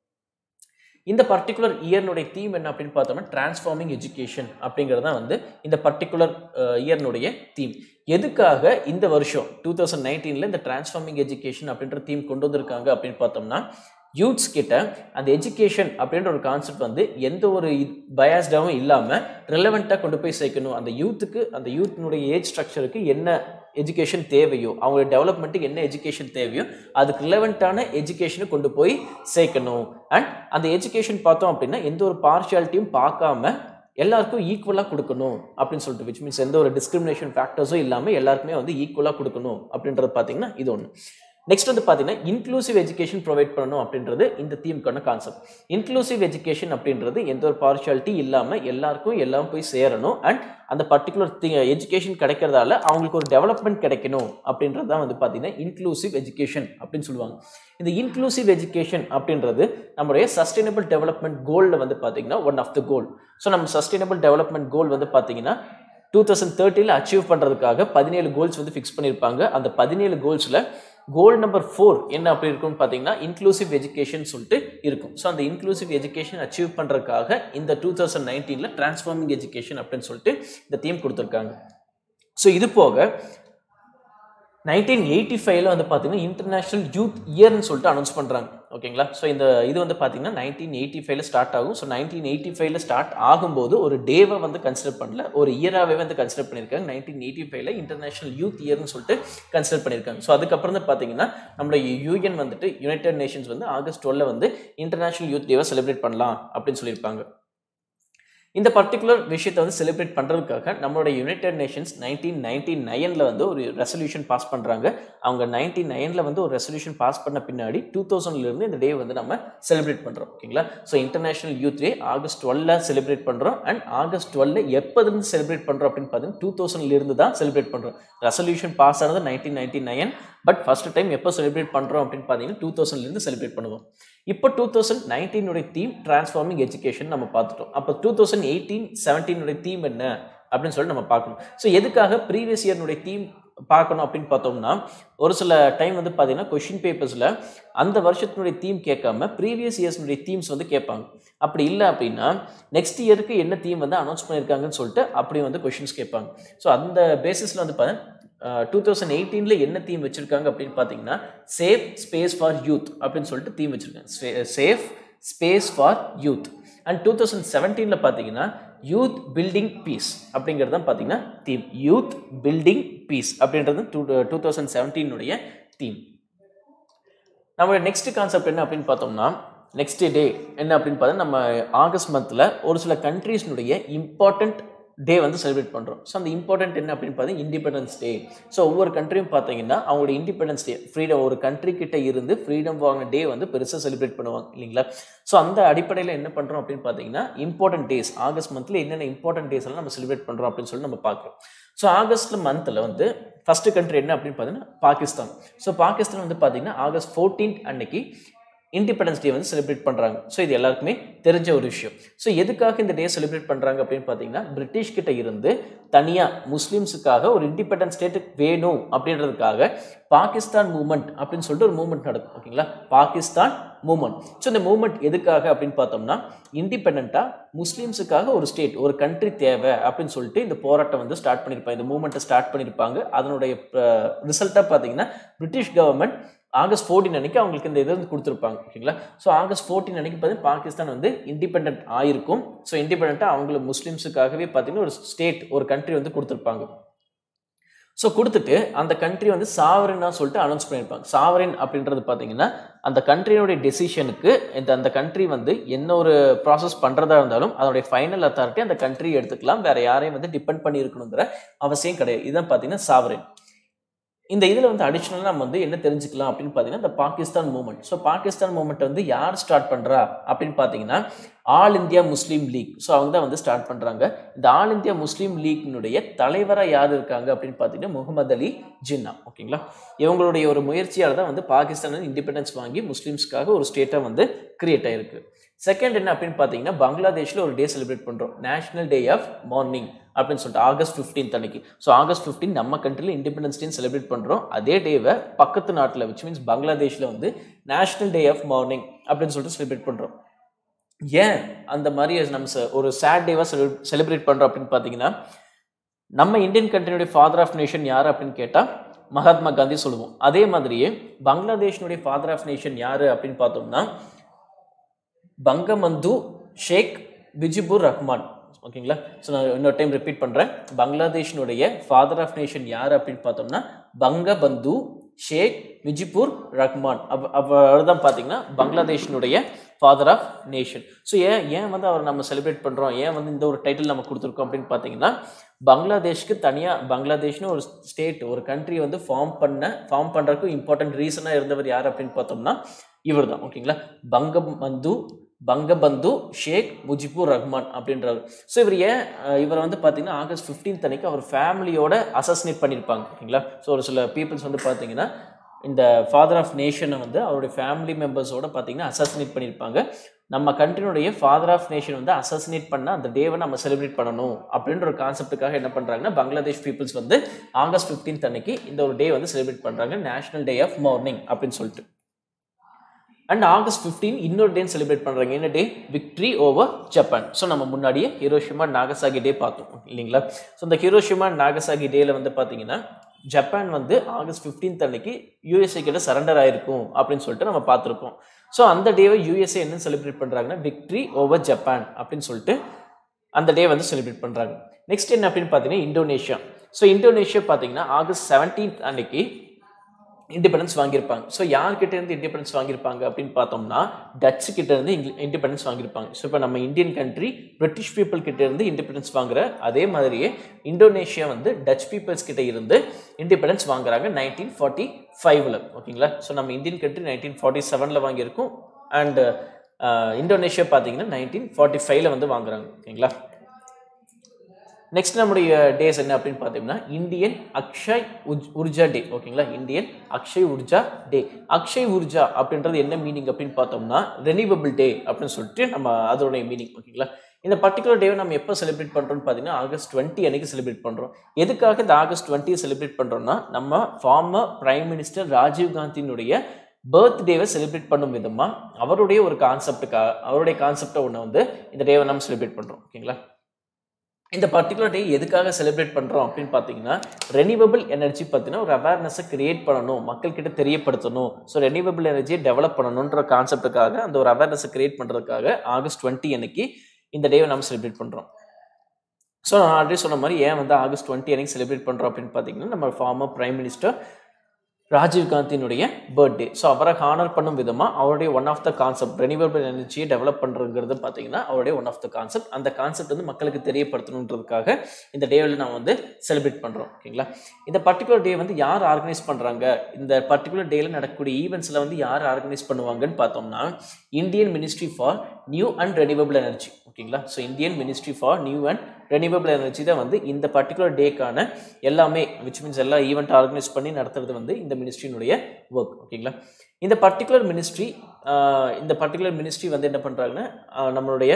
இந்த பர்டிகுலர் இயர்னுடைய தீம் என்ன அப்படின்னு பார்த்தோம்னா டிரான்ஸ்ஃபார்மிங் எஜுகேஷன் அப்படிங்கிறது தான் வந்து இந்த பர்டிகுலர் இயர்னுடைய தீம் எதுக்காக இந்த வருஷம் டூ தௌசண்ட் நைன்டீனில் இந்த டிரான்ஸ்ஃபார்மிங் எஜுகேஷன் அப்படின்ற தீம் கொண்டு வந்திருக்காங்க அப்படின்னு பார்த்தோம்னா யூத்ஸ் கிட்ட அந்த எஜுகேஷன் அப்படின்ற ஒரு கான்செப்ட் வந்து எந்த ஒரு பயாஸ்டாகவும் இல்லாமல் ரெலவெண்ட்டாக கொண்டு போய் சேர்க்கணும் அந்த யூத்துக்கு அந்த யூத்னுடைய ஏஜ் ஸ்ட்ரக்சருக்கு என்ன எஜுகேஷன் தேவையோ அவங்களுடைய டெவலப்மெண்ட்டுக்கு என்ன எஜுகேஷன் தேவையோ அதுக்கு ரிலவெண்ட்டான எஜுகேஷனை கொண்டு போய் சேர்க்கணும் அண்ட் அந்த எஜுகேஷன் பார்த்தோம் அப்படின்னா எந்த ஒரு பார்ஷியாலிட்டியும் பார்க்காம எல்லாருக்கும் ஈக்குவலாக கொடுக்கணும் அப்படின்னு சொல்லிட்டு விச் மீன்ஸ் எந்த ஒரு டிஸ்கிரிமினேஷன் ஃபேக்டர்ஸும் இல்லாமல் எல்லாருக்குமே வந்து ஈக்குவலாக கொடுக்கணும் அப்படின்றது பார்த்தீங்கன்னா இது ஒன்று நெக்ஸ்ட் வந்து பார்த்தீங்கன்னா இன்க்ளூசிவ் எஜுகேஷன் ப்ரொவைட் பண்ணணும் அப்படின்றது இந்த தீமுக்கான கான்செப்ட் இன்க்ளூசிவ் எஜுகேஷன் அப்படின்றது எந்த ஒரு பார்ஷியாலிட்டி இல்லாமல் எல்லாருக்கும் எல்லாம் போய் சேரணும் அண்ட் அந்த பர்டிகுலர் தி எஜுகேஷன் கிடைக்கிறதால அவங்களுக்கு ஒரு டெவலப்மெண்ட் கிடைக்கணும் அப்படின்றது தான் வந்து பார்த்தீங்கன்னா இன்க்ளூசிவ் எஜுகேஷன் அப்படின்னு சொல்லுவாங்க இந்த இன்க்ளூசிவ் எஜுகேஷன் அப்படின்றது நம்மளுடைய சஸ்டைனபிள் டெவலப்மெண்ட் கோலில் வந்து பார்த்தீங்கன்னா one of the goal so நம்ம சஸ்டைனபிள் டெவலப்மெண்ட் கோல் வந்து பார்த்தீங்கன்னா டூ தௌசண்ட் தேர்ட்டியில் அச்சீவ் பண்ணுறதுக்காக பதினேழு கோல்ஸ் வந்து ஃபிக்ஸ் பண்ணியிருப்பாங்க அந்த பதினேழு கோல்ஸில் கோல் நம்பர் ஃபோர் என்ன அப்படி இருக்கும்னு பார்த்தீங்கன்னா இன்க்ளூசிவ் எஜுகேஷன் சொல்லிட்டு இருக்கும் ஸோ அந்த இன்க்ளூசிவ் எஜுகேஷன் அச்சீவ் பண்ணுறதுக்காக இந்த டூ தௌசண்ட் நைன்டீனில் டிரான்ஸ்ஃபார்மிங் எஜுகேஷன் அப்படின்னு சொல்லிட்டு இந்த தீம் கொடுத்துருக்காங்க ஸோ இது போக நைன்டீன் எயிட்டி ஃபைவ்ல வந்து பார்த்தீங்கன்னா இன்டர்நேஷனல் யூத் இயர்னு சொல்லிட்டு அனௌன்ஸ் பண்ணுறாங்க ஓகேங்களா ஸோ இந்த இது வந்து பார்த்தீங்கன்னா நைன்டீன் எயிட்டி ஃபைவ்ல ஸ்டார்ட் ஆகும் ஸோ நைன்டீன் எயிட்டி ஃபைவ்ல ஸ்டார்ட் ஆகும்போது ஒரு டேவை வந்து கன்சிடர் பண்ணல ஒரு இயராகவே வந்து கன்சிடர் பண்ணியிருக்காங்க நைன்டீன் எயிட்டி ஃபைவ்ல இன்டர்நேஷனல் யூத் இயர்னு சொல்லிட்டு கன்சிடர் பண்ணியிருக்காங்க ஸோ அதுக்கப்புறம் தான் பார்த்தீங்கன்னா நம்மளுடைய யூஎன் வந்துட்டு யுனைடெட் நேஷன்ஸ் வந்து ஆகஸ்ட் டுவெல்ல வந்து இன்டர்நேஷனல் யூத் டேவை செலிப்ரேட் பண்ணலாம் அப்படின்னு சொல்லியிருப்பாங்க இந்த பர்டிகுலர் விஷயத்தை வந்து செலிப்ரேட் பண்ணுறதுக்காக நம்மளோட யுனைடெட் நேஷன்ஸ் நைன்டீன் நைன்டி நைனில் வந்து ஒரு ரெசல்யூஷன் பாஸ் பண்ணுறாங்க அவங்க நைன்டி நைனில் வந்து ஒரு ரெசல்யூஷன் பாஸ் பண்ண பின்னாடி டூ தௌசண்ட்லேருந்து இந்த டே வந்து நம்ம செலிப்ரேட் பண்ணுறோம் ஓகேங்களா so international youth day August டுவெல்ல செலிப்ரேட் பண்ணுறோம் அண்ட் ஆகஸ்ட் டுவெல்ல எப்போதுலேருந்து செலிப்ரேட் பண்ணுறோம் அப்படின்னு பார்த்தீங்கன்னா டூ தௌசண்ட்லேருந்து தான் செலிப்ரேட் பண்ணுறோம் ரெசல்யூஷன் பாஸ் ஆனது nineteen ninety nine but first time எப்போ செலிப்ரேட் பண்ணுறோம் அப்படின்னு பார்த்தீங்கன்னா டூ தௌசண்ட்லேருந்து செலிப்ரேட் பண்ணுவோம் இப்போ டூ தௌசண்ட் நைன்டீனுடைய தீம் டிரான்ஸ்ஃபார்மிங் எஜுகேஷன் நம்ம பார்த்துட்டோம் அப்போ டூ தௌசண்ட் எயிட்டீன் செவன்டீனுடைய தீம் என்ன அப்படின்னு சொல்லி நம்ம பார்க்கணும் ஸோ எதுக்காக ப்ரீவியஸ் இயர்னுடைய தீம் பார்க்கணும் அப்படின்னு பார்த்தோம்னா ஒரு சில டைம் வந்து பார்த்தீங்கன்னா கொஷின் பேப்பர்ஸில் அந்த வருஷத்தினுடைய தீம் கேட்காம ப்ரீவியஸ் இயர்ஸ்னுடைய தீம்ஸ் வந்து கேட்பாங்க அப்படி இல்லை அப்படின்னா நெக்ஸ்ட் இயருக்கு என்ன தீம் வந்து அனௌன்ஸ் பண்ணியிருக்காங்கன்னு சொல்லிட்டு அப்படி வந்து கொஷின்ஸ் கேட்பாங்க ஸோ அந்த பேசிஸில் வந்து பார்த்தீங்கன்னா டூ தௌசண்ட் எயிட்டீனில் என்ன தீம் வச்சுருக்காங்க அப்படின்னு பார்த்தீங்கன்னா சேஃப் ஸ்பேஸ் ஃபார் யூத் அப்படின்னு சொல்லிட்டு தீம் வச்சுருக்காங்க safe space for youth and two thousand செவன்டீனில் பார்த்தீங்கன்னா யூத் பில்டிங் பீஸ் அப்படிங்கிறது தான் பார்த்தீங்கன்னா தீம் யூத் பில்டிங் பீஸ் அப்படின்றது டூ டூ தௌசண்ட் செவன்டீனுடைய தீம் நம்மளுடைய நெக்ஸ்ட் கான்செப்ட் என்ன அப்படின்னு பார்த்தோம்னா நெக்ஸ்ட் டே என்ன அப்படின்னு பார்த்தா நம்ம ஆகஸ்ட் மந்தில் ஒரு சில கண்ட்ரீஸ்னுடைய இம்பார்ட்டண்ட் டே வந்து செலிப்ரேட் பண்ணுறோம் ஸோ அந்த இம்பார்ட்டன்ட் என்ன அப்படின்னு பார்த்தீங்கன்னா இண்டிபெண்டன்ஸ் டே ஸோ ஒவ்வொரு கண்ட்ரியும் பார்த்தீங்கன்னா அவங்களோட இண்டிபெண்டன்ஸ் டே ஃப்ரீடம் ஒரு கண்ட்ரி கிட்ட இருந்து ஃப்ரீடம் வாங்கின டே வந்து பெருசாக செலிப்ரேட் பண்ணுவாங்க இல்லைங்களா ஸோ அந்த அடிப்படையில் என்ன பண்ணுறோம் அப்படின்னு பார்த்தீங்கன்னா இம்பார்ட்டன்ட் டேஸ் ஆகஸ்ட் மந்தில் என்னென்ன இம்பார்ட்டன்ட் டேஸ் எல்லாம் நம்ம செலிப்ரேட் பண்ணுறோம் அப்படின்னு சொல்லி நம்ம பார்க்குறோம் ஸோ ஆகஸ்ட் மந்தில் வந்து ஃபஸ்ட்டு கண்ட்ரி என்ன அப்படின்னு பார்த்தீங்கன்னா பாகிஸ்தான் ஸோ பாகிஸ்தான் வந்து பார்த்தீங்கன்னா ஆகஸ்ட் ஃபோர்டீன்த் அன்னைக்கு இண்டிபெண்டன்ஸ் டே வந்து செலிப்ரேட் பண்ணுறாங்க ஸோ இது எல்லாருக்குமே தெரிஞ்ச ஒரு விஷயம் ஸோ எதுக்காக இந்த டே செலிப்ரேட் பண்ணுறாங்க அப்படின்னு பார்த்தீங்கன்னா பிரிட்டிஷ் கிட்ட இருந்து தனியாக முஸ்லீம்ஸுக்காக ஒரு இண்டிபெண்டன்ஸ் ஸ்டேட்டு வேணும் அப்படின்றதுக்காக பாகிஸ்தான் மூமெண்ட் அப்படின்னு சொல்லிட்டு ஒரு மூமெண்ட் நடக்கும் ஓகேங்களா பாகிஸ்தான் மூமெண்ட் ஸோ இந்த மூமெண்ட் எதுக்காக அப்படின்னு பார்த்தோம்னா இண்டிபெண்ட்டாக முஸ்லீம்ஸுக்காக ஒரு ஸ்டேட் ஒரு கண்ட்ரி தேவை அப்படின்னு சொல்லிட்டு இந்த போராட்டம் வந்து ஸ்டார்ட் பண்ணியிருப்பாங்க இந்த மூமெண்ட்டை ஸ்டார்ட் பண்ணியிருப்பாங்க அதனுடைய ரிசல்ட்டாக பார்த்தீங்கன்னா பிரிட்டிஷ் கவர்மெண்ட் ஆகஸ்ட் ஃபோர்டீன் அன்னைக்கு அவங்களுக்கு இந்த இது வந்து கொடுத்துருப்பாங்க ஓகேங்களா ஸோ ஆகஸ்ட் ஃபோர்டீன் அன்னைக்கு பார்த்தீங்கன்னா பாகிஸ்தான் வந்து இண்டிபெண்ட் ஆயிருக்கும் ஸோ இண்டிபெண்ட்டாக அவங்கள முஸ்லீம்ஸுக்காகவே பார்த்தீங்கன்னா ஒரு ஸ்டேட் ஒரு கண்ட்ரி வந்து கொடுத்துருப்பாங்க ஸோ கொடுத்துட்டு அந்த கண்ட்ரி வந்து சாவரின்னா சொல்லிட்டு அனௌன்ஸ் பண்ணியிருப்பாங்க சாவரின் அப்படின்றது பார்த்தீங்கன்னா அந்த கண்ட்ரியோடைய டெசிஷனுக்கு இந்த அந்த கண்ட்ரி வந்து என்ன ஒரு ப்ராசஸ் பண்ணுறதா இருந்தாலும் அதனுடைய ஃபைனல் அத்தாரிட்டி அந்த கண்ட்ரி எடுத்துக்கலாம் வேற யாரையும் வந்து டிபெண்ட் பண்ணி இருக்கணுங்கிற அவசியம் கிடையாது இதுதான் பார்த்தீங்கன்னா சாவரின் இந்த இதில் வந்து அடிஷ்னலாக நம்ம வந்து என்ன தெரிஞ்சுக்கலாம் அப்படின்னு பார்த்தீங்கன்னா இந்த Pakistan movement so Pakistan movement வந்து யார் ஸ்டார்ட் பண்ணுறா அப்படின்னு பார்த்தீங்கன்னா ஆல் இந்தியா முஸ்லீம் லீக் ஸோ அவங்க தான் வந்து ஸ்டார்ட் பண்ணுறாங்க இந்த ஆல் இந்தியா முஸ்லீம் லீக்னுடைய தலைவராக யார் இருக்காங்க அப்படின்னு பார்த்தீங்கன்னா முகமது அலி ஜின்னா ஓகேங்களா இவங்களுடைய ஒரு முயற்சியால் தான் வந்து பாகிஸ்தான் வந்து இண்டிபெண்டன்ஸ் வாங்கி முஸ்லீம்ஸ்க்காக ஒரு ஸ்டேட்டாக வந்து கிரியேட் ஆயிருக்கு செகண்ட் என்ன அப்படின்னு பார்த்தீங்கன்னா பங்களாதேஷில் ஒரு டே செலிப்ரேட் பண்ணுறோம் நேஷனல் டே ஆஃப் மார்னிங் அப்படின்னு சொல்லிட்டு ஆகஸ்ட் ஃபிஃப்டீன்த் அன்னைக்கு ஸோ ஆகஸ்ட் ஃபிஃப்டீன் நம்ம கண்ட்ரியில் இண்டிபெண்டன்ஸ் டே செலிப்ரேட் பண்ணுறோம் அதே டேவை பக்கத்து நாட்டில் விச் மீன்ஸ் பங்களாதேஷில் வந்து நேஷனல் டே ஆஃப் மார்னிங் அப்படின்னு சொல்லிட்டு செலிப்ரேட் பண்ணுறோம் ஏன் அந்த மாதிரி நம்ம ச- ஒரு சேட் டேவாக செலிப்ரேட் பண்ணுறோம் அப்படின்னு பார்த்தீங்கன்னா நம்ம இந்தியன் கண்ட்ரியுடைய ஃபாதர் ஆஃப் நேஷன் யார் அப்படின்னு கேட்டால் மகாத்மா காந்தி சொல்லுவோம் அதே மாதிரியே பங்களாதேஷினுடைய ஃபாதர் ஆஃப் நேஷன் யார் அப்படின்னு பார்த்தோம்னா பங்கபந்து ஷேக் பிஜிபுர் ரஹ்மான் ஓகேங்களா ஸோ நான் இன்னொரு டைம் ரிப்பீட் பண்ணுறேன் பங்களாதேஷினுடைய ஃபாதர் ஆஃப் நேஷன் யார் அப்படின்னு பார்த்தோம்னா பங்கபந்து ஷேக் முஜிபுர் ரஹ்மான் அவ் அவர் தான் பார்த்தீங்கன்னா பங்களாதேஷினுடைய ஃபாதர் ஆஃப் நேஷன் ஸோ ஏன் ஏன் வந்து அவர் நம்ம செலிப்ரேட் பண்ணுறோம் ஏன் வந்து இந்த ஒரு டைட்டில் நம்ம கொடுத்துருக்கோம் அப்படின்னு பார்த்தீங்கன்னா பங்களாதேஷ்க்கு தனியாக பங்களாதேஷ்னு ஒரு ஸ்டேட் ஒரு கண்ட்ரி வந்து ஃபார்ம் பண்ண ஃபார்ம் பண்ணுறதுக்கு இம்பார்ட்டன்ட் ரீசனாக இருந்தவர் யார் அப்படின்னு பார்த்தோம்னா இவர் தான் ஓகேங்களா பங்கபந்து பங்கபந்து ஷேக் முஜிபுர் ரஹ்மான் அப்படின்றவர் ஸோ இவர் ஏன் அஹ், இவரை வந்து பார்த்தீங்கன்னா ஆகஸ்ட் 15th அன்னைக்கு அவர் ஃபேமிலியோட அசஸ்னேட் பண்ணியிருப்பாங்க ஓகேங்களா ஸோ ஒரு சில பீப்புள்ஸ் வந்து பார்த்தீங்கன்னா இந்த ஃபாதர் ஆஃப் நேஷனை வந்து அவருடைய ஃபேமிலி மெம்பர்ஸோட பார்த்தீங்கன்னா அசஸ்னேட் பண்ணியிருப்பாங்க நம்ம கண்ட்ரினுடைய ஃபாதர் ஆஃப் நேஷன் வந்து அசஸ்னேட் பண்ண அந்த டேவை நம்ம செலிப்ரேட் பண்ணணும் அப்படின்ற ஒரு கான்செப்ட்டுக்காக என்ன பண்ணுறாங்கன்னா பங்களாதேஷ் பீப்புள்ஸ் வந்து ஆகஸ்ட் 15th அன்னைக்கு இந்த ஒரு டே வந்து செலிப்ரேட் பண்ணுறாங்க நேஷனல் டே ஆஃப் மார்னிங் அப்படின்னு சொல்லிட்டு அண்ட் ஆகஸ்ட் 15 இன்னொரு டே செலிப்ரேட் பண்ணுறாங்க என்ன day victory over Japan so நம்ம முன்னாடியே ஹிரோஷிமா நாகசாகி டே பார்த்தோம் இல்லைங்களா ஸோ இந்த ஹிரோஷிமா நாகசாகி டேல வந்து பார்த்தீங்கன்னா ஜப்பான் வந்து ஆகஸ்ட் 15th அன்னைக்கு யூஎஸ்ஏ கிட்ட சரண்டர் ஆயிருக்கும் அப்படின்னு சொல்லிட்டு நம்ம பார்த்துருப்போம் ஸோ அந்த டேவை யூஎஸ்ஏ என்ன செலிப்ரேட் பண்ணுறாங்கன்னா விக்ட்ரி ஓவர் ஜப்பான் அப்படின்னு சொல்லிட்டு அந்த டே வந்து செலிப்ரேட் பண்ணுறாங்க நெக்ஸ்ட் என்ன அப்படின்னு பார்த்தீங்கன்னா இந்தோனேஷியா ஸோ இந்தோனேஷியா பார்த்தீங்கன்னா ஆகஸ்ட் 17th அன்னைக்கு இண்டிபெண்டன்ஸ் வாங்கியிருப்பாங்க ஸோ யார்கிட்ட இருந்து இண்டிபெண்டன்ஸ் வாங்கியிருப்பாங்க அப்படின்னு பார்த்தோம்னா டச்சு கிட்ட இருந்து இண்டிபெண்டன்ஸ் வாங்கியிருப்பாங்க ஸோ இப்போ நம்ம இந்தியன் கண்ட்ரி பிரிட்டிஷ் பீப்புள் கிட்ட இருந்து இண்டிபெண்டன்ஸ் வாங்குற அதே மாதிரியே இந்தோனேஷியா வந்து டச் பீப்புள்ஸ் கிட்ட இருந்து இண்டிபெண்டன்ஸ் வாங்குறாங்க நைன்டீன் ஃபார்ட்டி ஃபைவ்ல ஓகேங்களா ஸோ நம்ம இந்தியன் கண்ட்ரி நைன்டீன் ஃபார்ட்டி செவனில் வாங்கியிருக்கோம் அண்ட் இந்தோனேஷியா பார்த்தீங்கன்னா நைன்டீன் ஃபார்ட்டி ஃபைவ்ல வந்து வாங்குறாங்க ஓகேங்களா நெக்ஸ்ட் நம்முடைய டேஸ் என்ன அப்படின்னு பார்த்தீங்கன்னா இந்தியன் அக்ஷய் உஜ் உர்ஜா டே ஓகேங்களா இந்தியன் அக்ஷய் உர்ஜா டே அக்ஷய் உர்ஜா அப்படின்றது என்ன மீனிங் அப்படின்னு பார்த்தோம்னா ரெனிவபிள் டே அப்படின்னு சொல்லிட்டு நம்ம அதோடைய மீனிங் ஓகேங்களா இந்த பர்டிகுலர் டேவை நம்ம எப்போ செலிப்ரேட் பண்ணுறோம்னு பார்த்தீங்கன்னா ஆகஸ்ட் டுவெண்ட்டி அன்னைக்கு செலிப்ரேட் பண்ணுறோம் எதுக்காக இந்த ஆகஸ்ட் டுவெண்ட்டி செலிப்ரேட் பண்ணுறோம்னா நம்ம ஃபார்மர் பிரைம் மினிஸ்டர் ராஜீவ் காந்தியினுடைய பர்த்டேவை செலிப்ரேட் பண்ணும் விதமாக அவருடைய ஒரு கான்செப்டுக்காக அவருடைய கான்செப்டை ஒன்று வந்து இந்த டேவை நம்ம செலிப்ரேட் பண்ணுறோம் ஓகேங்களா இந்த பர்டிகுலர் டே எதுக்காக செலிப்ரேட் பண்ணுறோம் அப்படின்னு பார்த்தீங்கன்னா ரெனிவபிள் எனர்ஜி பற்றின ஒரு அவேர்னஸை கிரியேட் பண்ணணும் மக்கள்கிட்ட தெரியப்படுத்தணும் ஸோ ரெனிவபிள் எனர்ஜியை டெவலப் பண்ணணுன்ற கான்செப்டுக்காக அந்த ஒரு அவேர்னஸை கிரியேட் பண்ணுறதுக்காக ஆகஸ்ட் டுவெண்ட்டி அன்னைக்கு இந்த டேவை நம்ம செலிப்ரேட் பண்ணுறோம் ஸோ நான் ஆல்ரெடி சொன்ன மாதிரி ஏன் வந்து ஆகஸ்ட் டுவெண்ட்டி அன்னைக்கு செலிப்ரேட் பண்ணுறோம் அப்படின்னு பார்த்தீங்கன்னா நம்ம ஃபார்மர் பிரைம் மினிஸ்டர் ராஜீவ் காந்தியினுடைய பர்த்டே ஸோ அவரை ஹானர் பண்ணும் விதமாக அவருடைய one of the concept renewable எனர்ஜியை டெவலப் பண்ணுறதுங்கிறது பார்த்தீங்கன்னா அவருடைய ஒன் ஆஃப் த கான்செப்ட் அந்த கான்செப்ட் வந்து மக்களுக்கு தெரியப்படுத்தணுன்றதுக்காக இந்த டேவில் நான் வந்து செலிப்ரேட் பண்ணுறோம் ஓகேங்களா இந்த பர்டிகுலர் டே வந்து யார் ஆர்கனைஸ் பண்ணுறாங்க இந்த பர்டிகுலர் டேயில் நடக்கக்கூடிய ஈவெண்ட்ஸில் வந்து யார் ஆர்கனைஸ் பண்ணுவாங்கன்னு பார்த்தோம்னா Indian ministry for new and renewable energy ஓகேங்களா so Indian ministry for new and renewable energy தான் வந்து இந்த பர்டிகுலர் டேக்கான எல்லாமே விச் மீன்ஸ் எல்லா ஈவெண்ட் ஆர்கனைஸ் பண்ணி நடத்துறது வந்து இந்த மினிஸ்ட்ரியினுடைய ஒர்க் ஓகேங்களா இந்த பர்டிகுலர் மினிஸ்ட்ரி இந்த பர்டிகுலர் மினிஸ்ட்ரி வந்து என்ன பண்ணுறாங்கன்னா நம்மளுடைய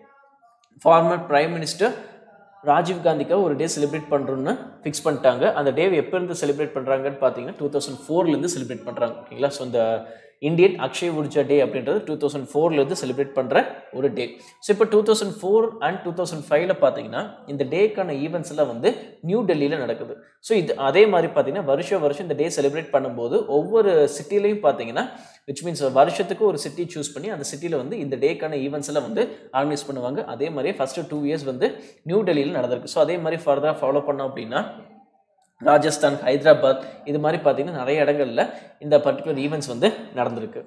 ஃபார்மர் பிரைம் மினிஸ்டர் ராஜீவ் காந்திக்காக ஒரு டே செலிப்ரேட் பண்ணுறோன்னு ஃபிக்ஸ் பண்ணிட்டாங்க அந்த டே எப்போ இருந்து செலிப்ரேட் பண்ணுறாங்கன்னு பார்த்தீங்கன்னா டூ தௌசண்ட் ஃபோர்லேருந்து செலிப்ரேட் பண்ணுறாங்க ஓகேங்களா ஸோ இந்த இந்தியன் அக்ஷய் உர்ஜா டே அப்படின்றது டூ தௌசண்ட் ஃபோர்லேருந்து செலிப்ரேட் பண்ணுற ஒரு டே ஸோ இப்போ two thousand four and two thousand ஃபைவ்ல பார்த்தீங்கன்னா இந்த டேக்கான ஈவெண்ட்ஸ் எல்லாம் வந்து நியூ டெல்லியில் நடக்குது ஸோ இது அதே மாதிரி பார்த்தீங்கன்னா வருஷம் வருஷம் இந்த டே செலிப்ரேட் பண்ணும்போது ஒவ்வொரு சிட்டிலையும் பார்த்தீங்கன்னா விச் மீன்ஸ் வருஷத்துக்கு ஒரு சிட்டி சூஸ் பண்ணி அந்த சிட்டியில் வந்து இந்த டேக்கான ஈவெண்ட்ஸ் எல்லாம் வந்து ஆர்கனைஸ் பண்ணுவாங்க அதே மாதிரியே ஃபஸ்ட்டு டூ இயர்ஸ் வந்து நியூ டெல்லியில் நடந்திருக்கு ஸோ அதே மாதிரி ஃபர்தராக ஃபாலோ பண்ணோம் அப்படின்னா ராஜஸ்தான் ஹைதராபாத் இது மாதிரி பார்த்தீங்கன்னா நிறைய இடங்கள்ல இந்த பர்டிகுலர் ஈவெண்ட்ஸ் வந்து நடந்திருக்கு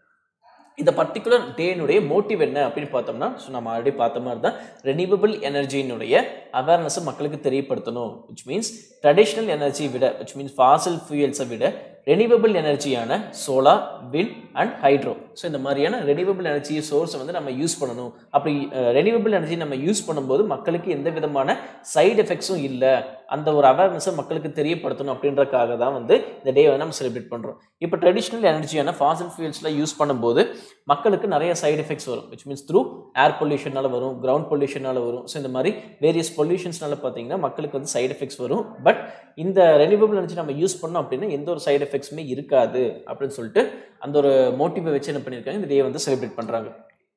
இந்த பர்டிகுலர் டேனுடைய மோட்டிவ் என்ன அப்படின்னு பார்த்தோம்னா ஸோ நம்ம ஆல்ரெடி பார்த்த மாதிரி தான் ரெனிவபிள் எனர்ஜியினுடைய அவேர்னஸை மக்களுக்கு தெரியப்படுத்தணும் விச் மீன்ஸ் ட்ரெடிஷ்னல் எனர்ஜி விட விச் மீன்ஸ் ஃபாசில் ஃபியூயல்ஸை விட ரெனிவபிள் எனர்ஜியான solar wind and hydro so இந்த மாதிரியான ரெனிவபிள் எனர்ஜி சோர்ஸை வந்து நம்ம யூஸ் பண்ணணும் அப்படி ரெனிவபிள் எனர்ஜி நம்ம யூஸ் பண்ணும்போது மக்களுக்கு எந்த விதமான சைடு எஃபெக்ட்ஸும் இல்லை அந்த ஒரு அவேர்னஸை மக்களுக்கு தெரியப்படுத்தணும் அப்படின்றக்காக தான் வந்து இந்த டேவை நம்ம செலிப்ரேட் பண்ணுறோம் இப்போ ட்ரெடிஷ்னல் எனர்ஜியான ஃபாசில் ஃபியூல்ஸ்லாம் யூஸ் பண்ணும்போது மக்களுக்கு நிறைய சைடு எஃபெக்ட்ஸ் வரும் விச் மீன்ஸ் த்ரூ ஏர் பொல்யூஷனால் வரும் கிரவுண்ட் பொல்யூஷனால் வரும் ஸோ இந்த மாதிரி வேரியஸ் பொல்யூஷன்ஸ்னால பார்த்தீங்கன்னா மக்களுக்கு வந்து சைடு எஃபெக்ட்ஸ் வரும் பட் இந்த ரெனிவபிள் எனர்ஜி நம்ம யூஸ் பண்ணோம் அப்படின்னா எந்த ஒரு சைடு எஃபெக்ட்ஸுமே இருக்காது அப்படின்னு சொல்லிட்டு அந்த ஒரு மோட்டிவை வச்சு என்ன பண்ணியிருக்காங்க இந்த டே வந்து செலிப்ரேட் பண்ணுறாங்க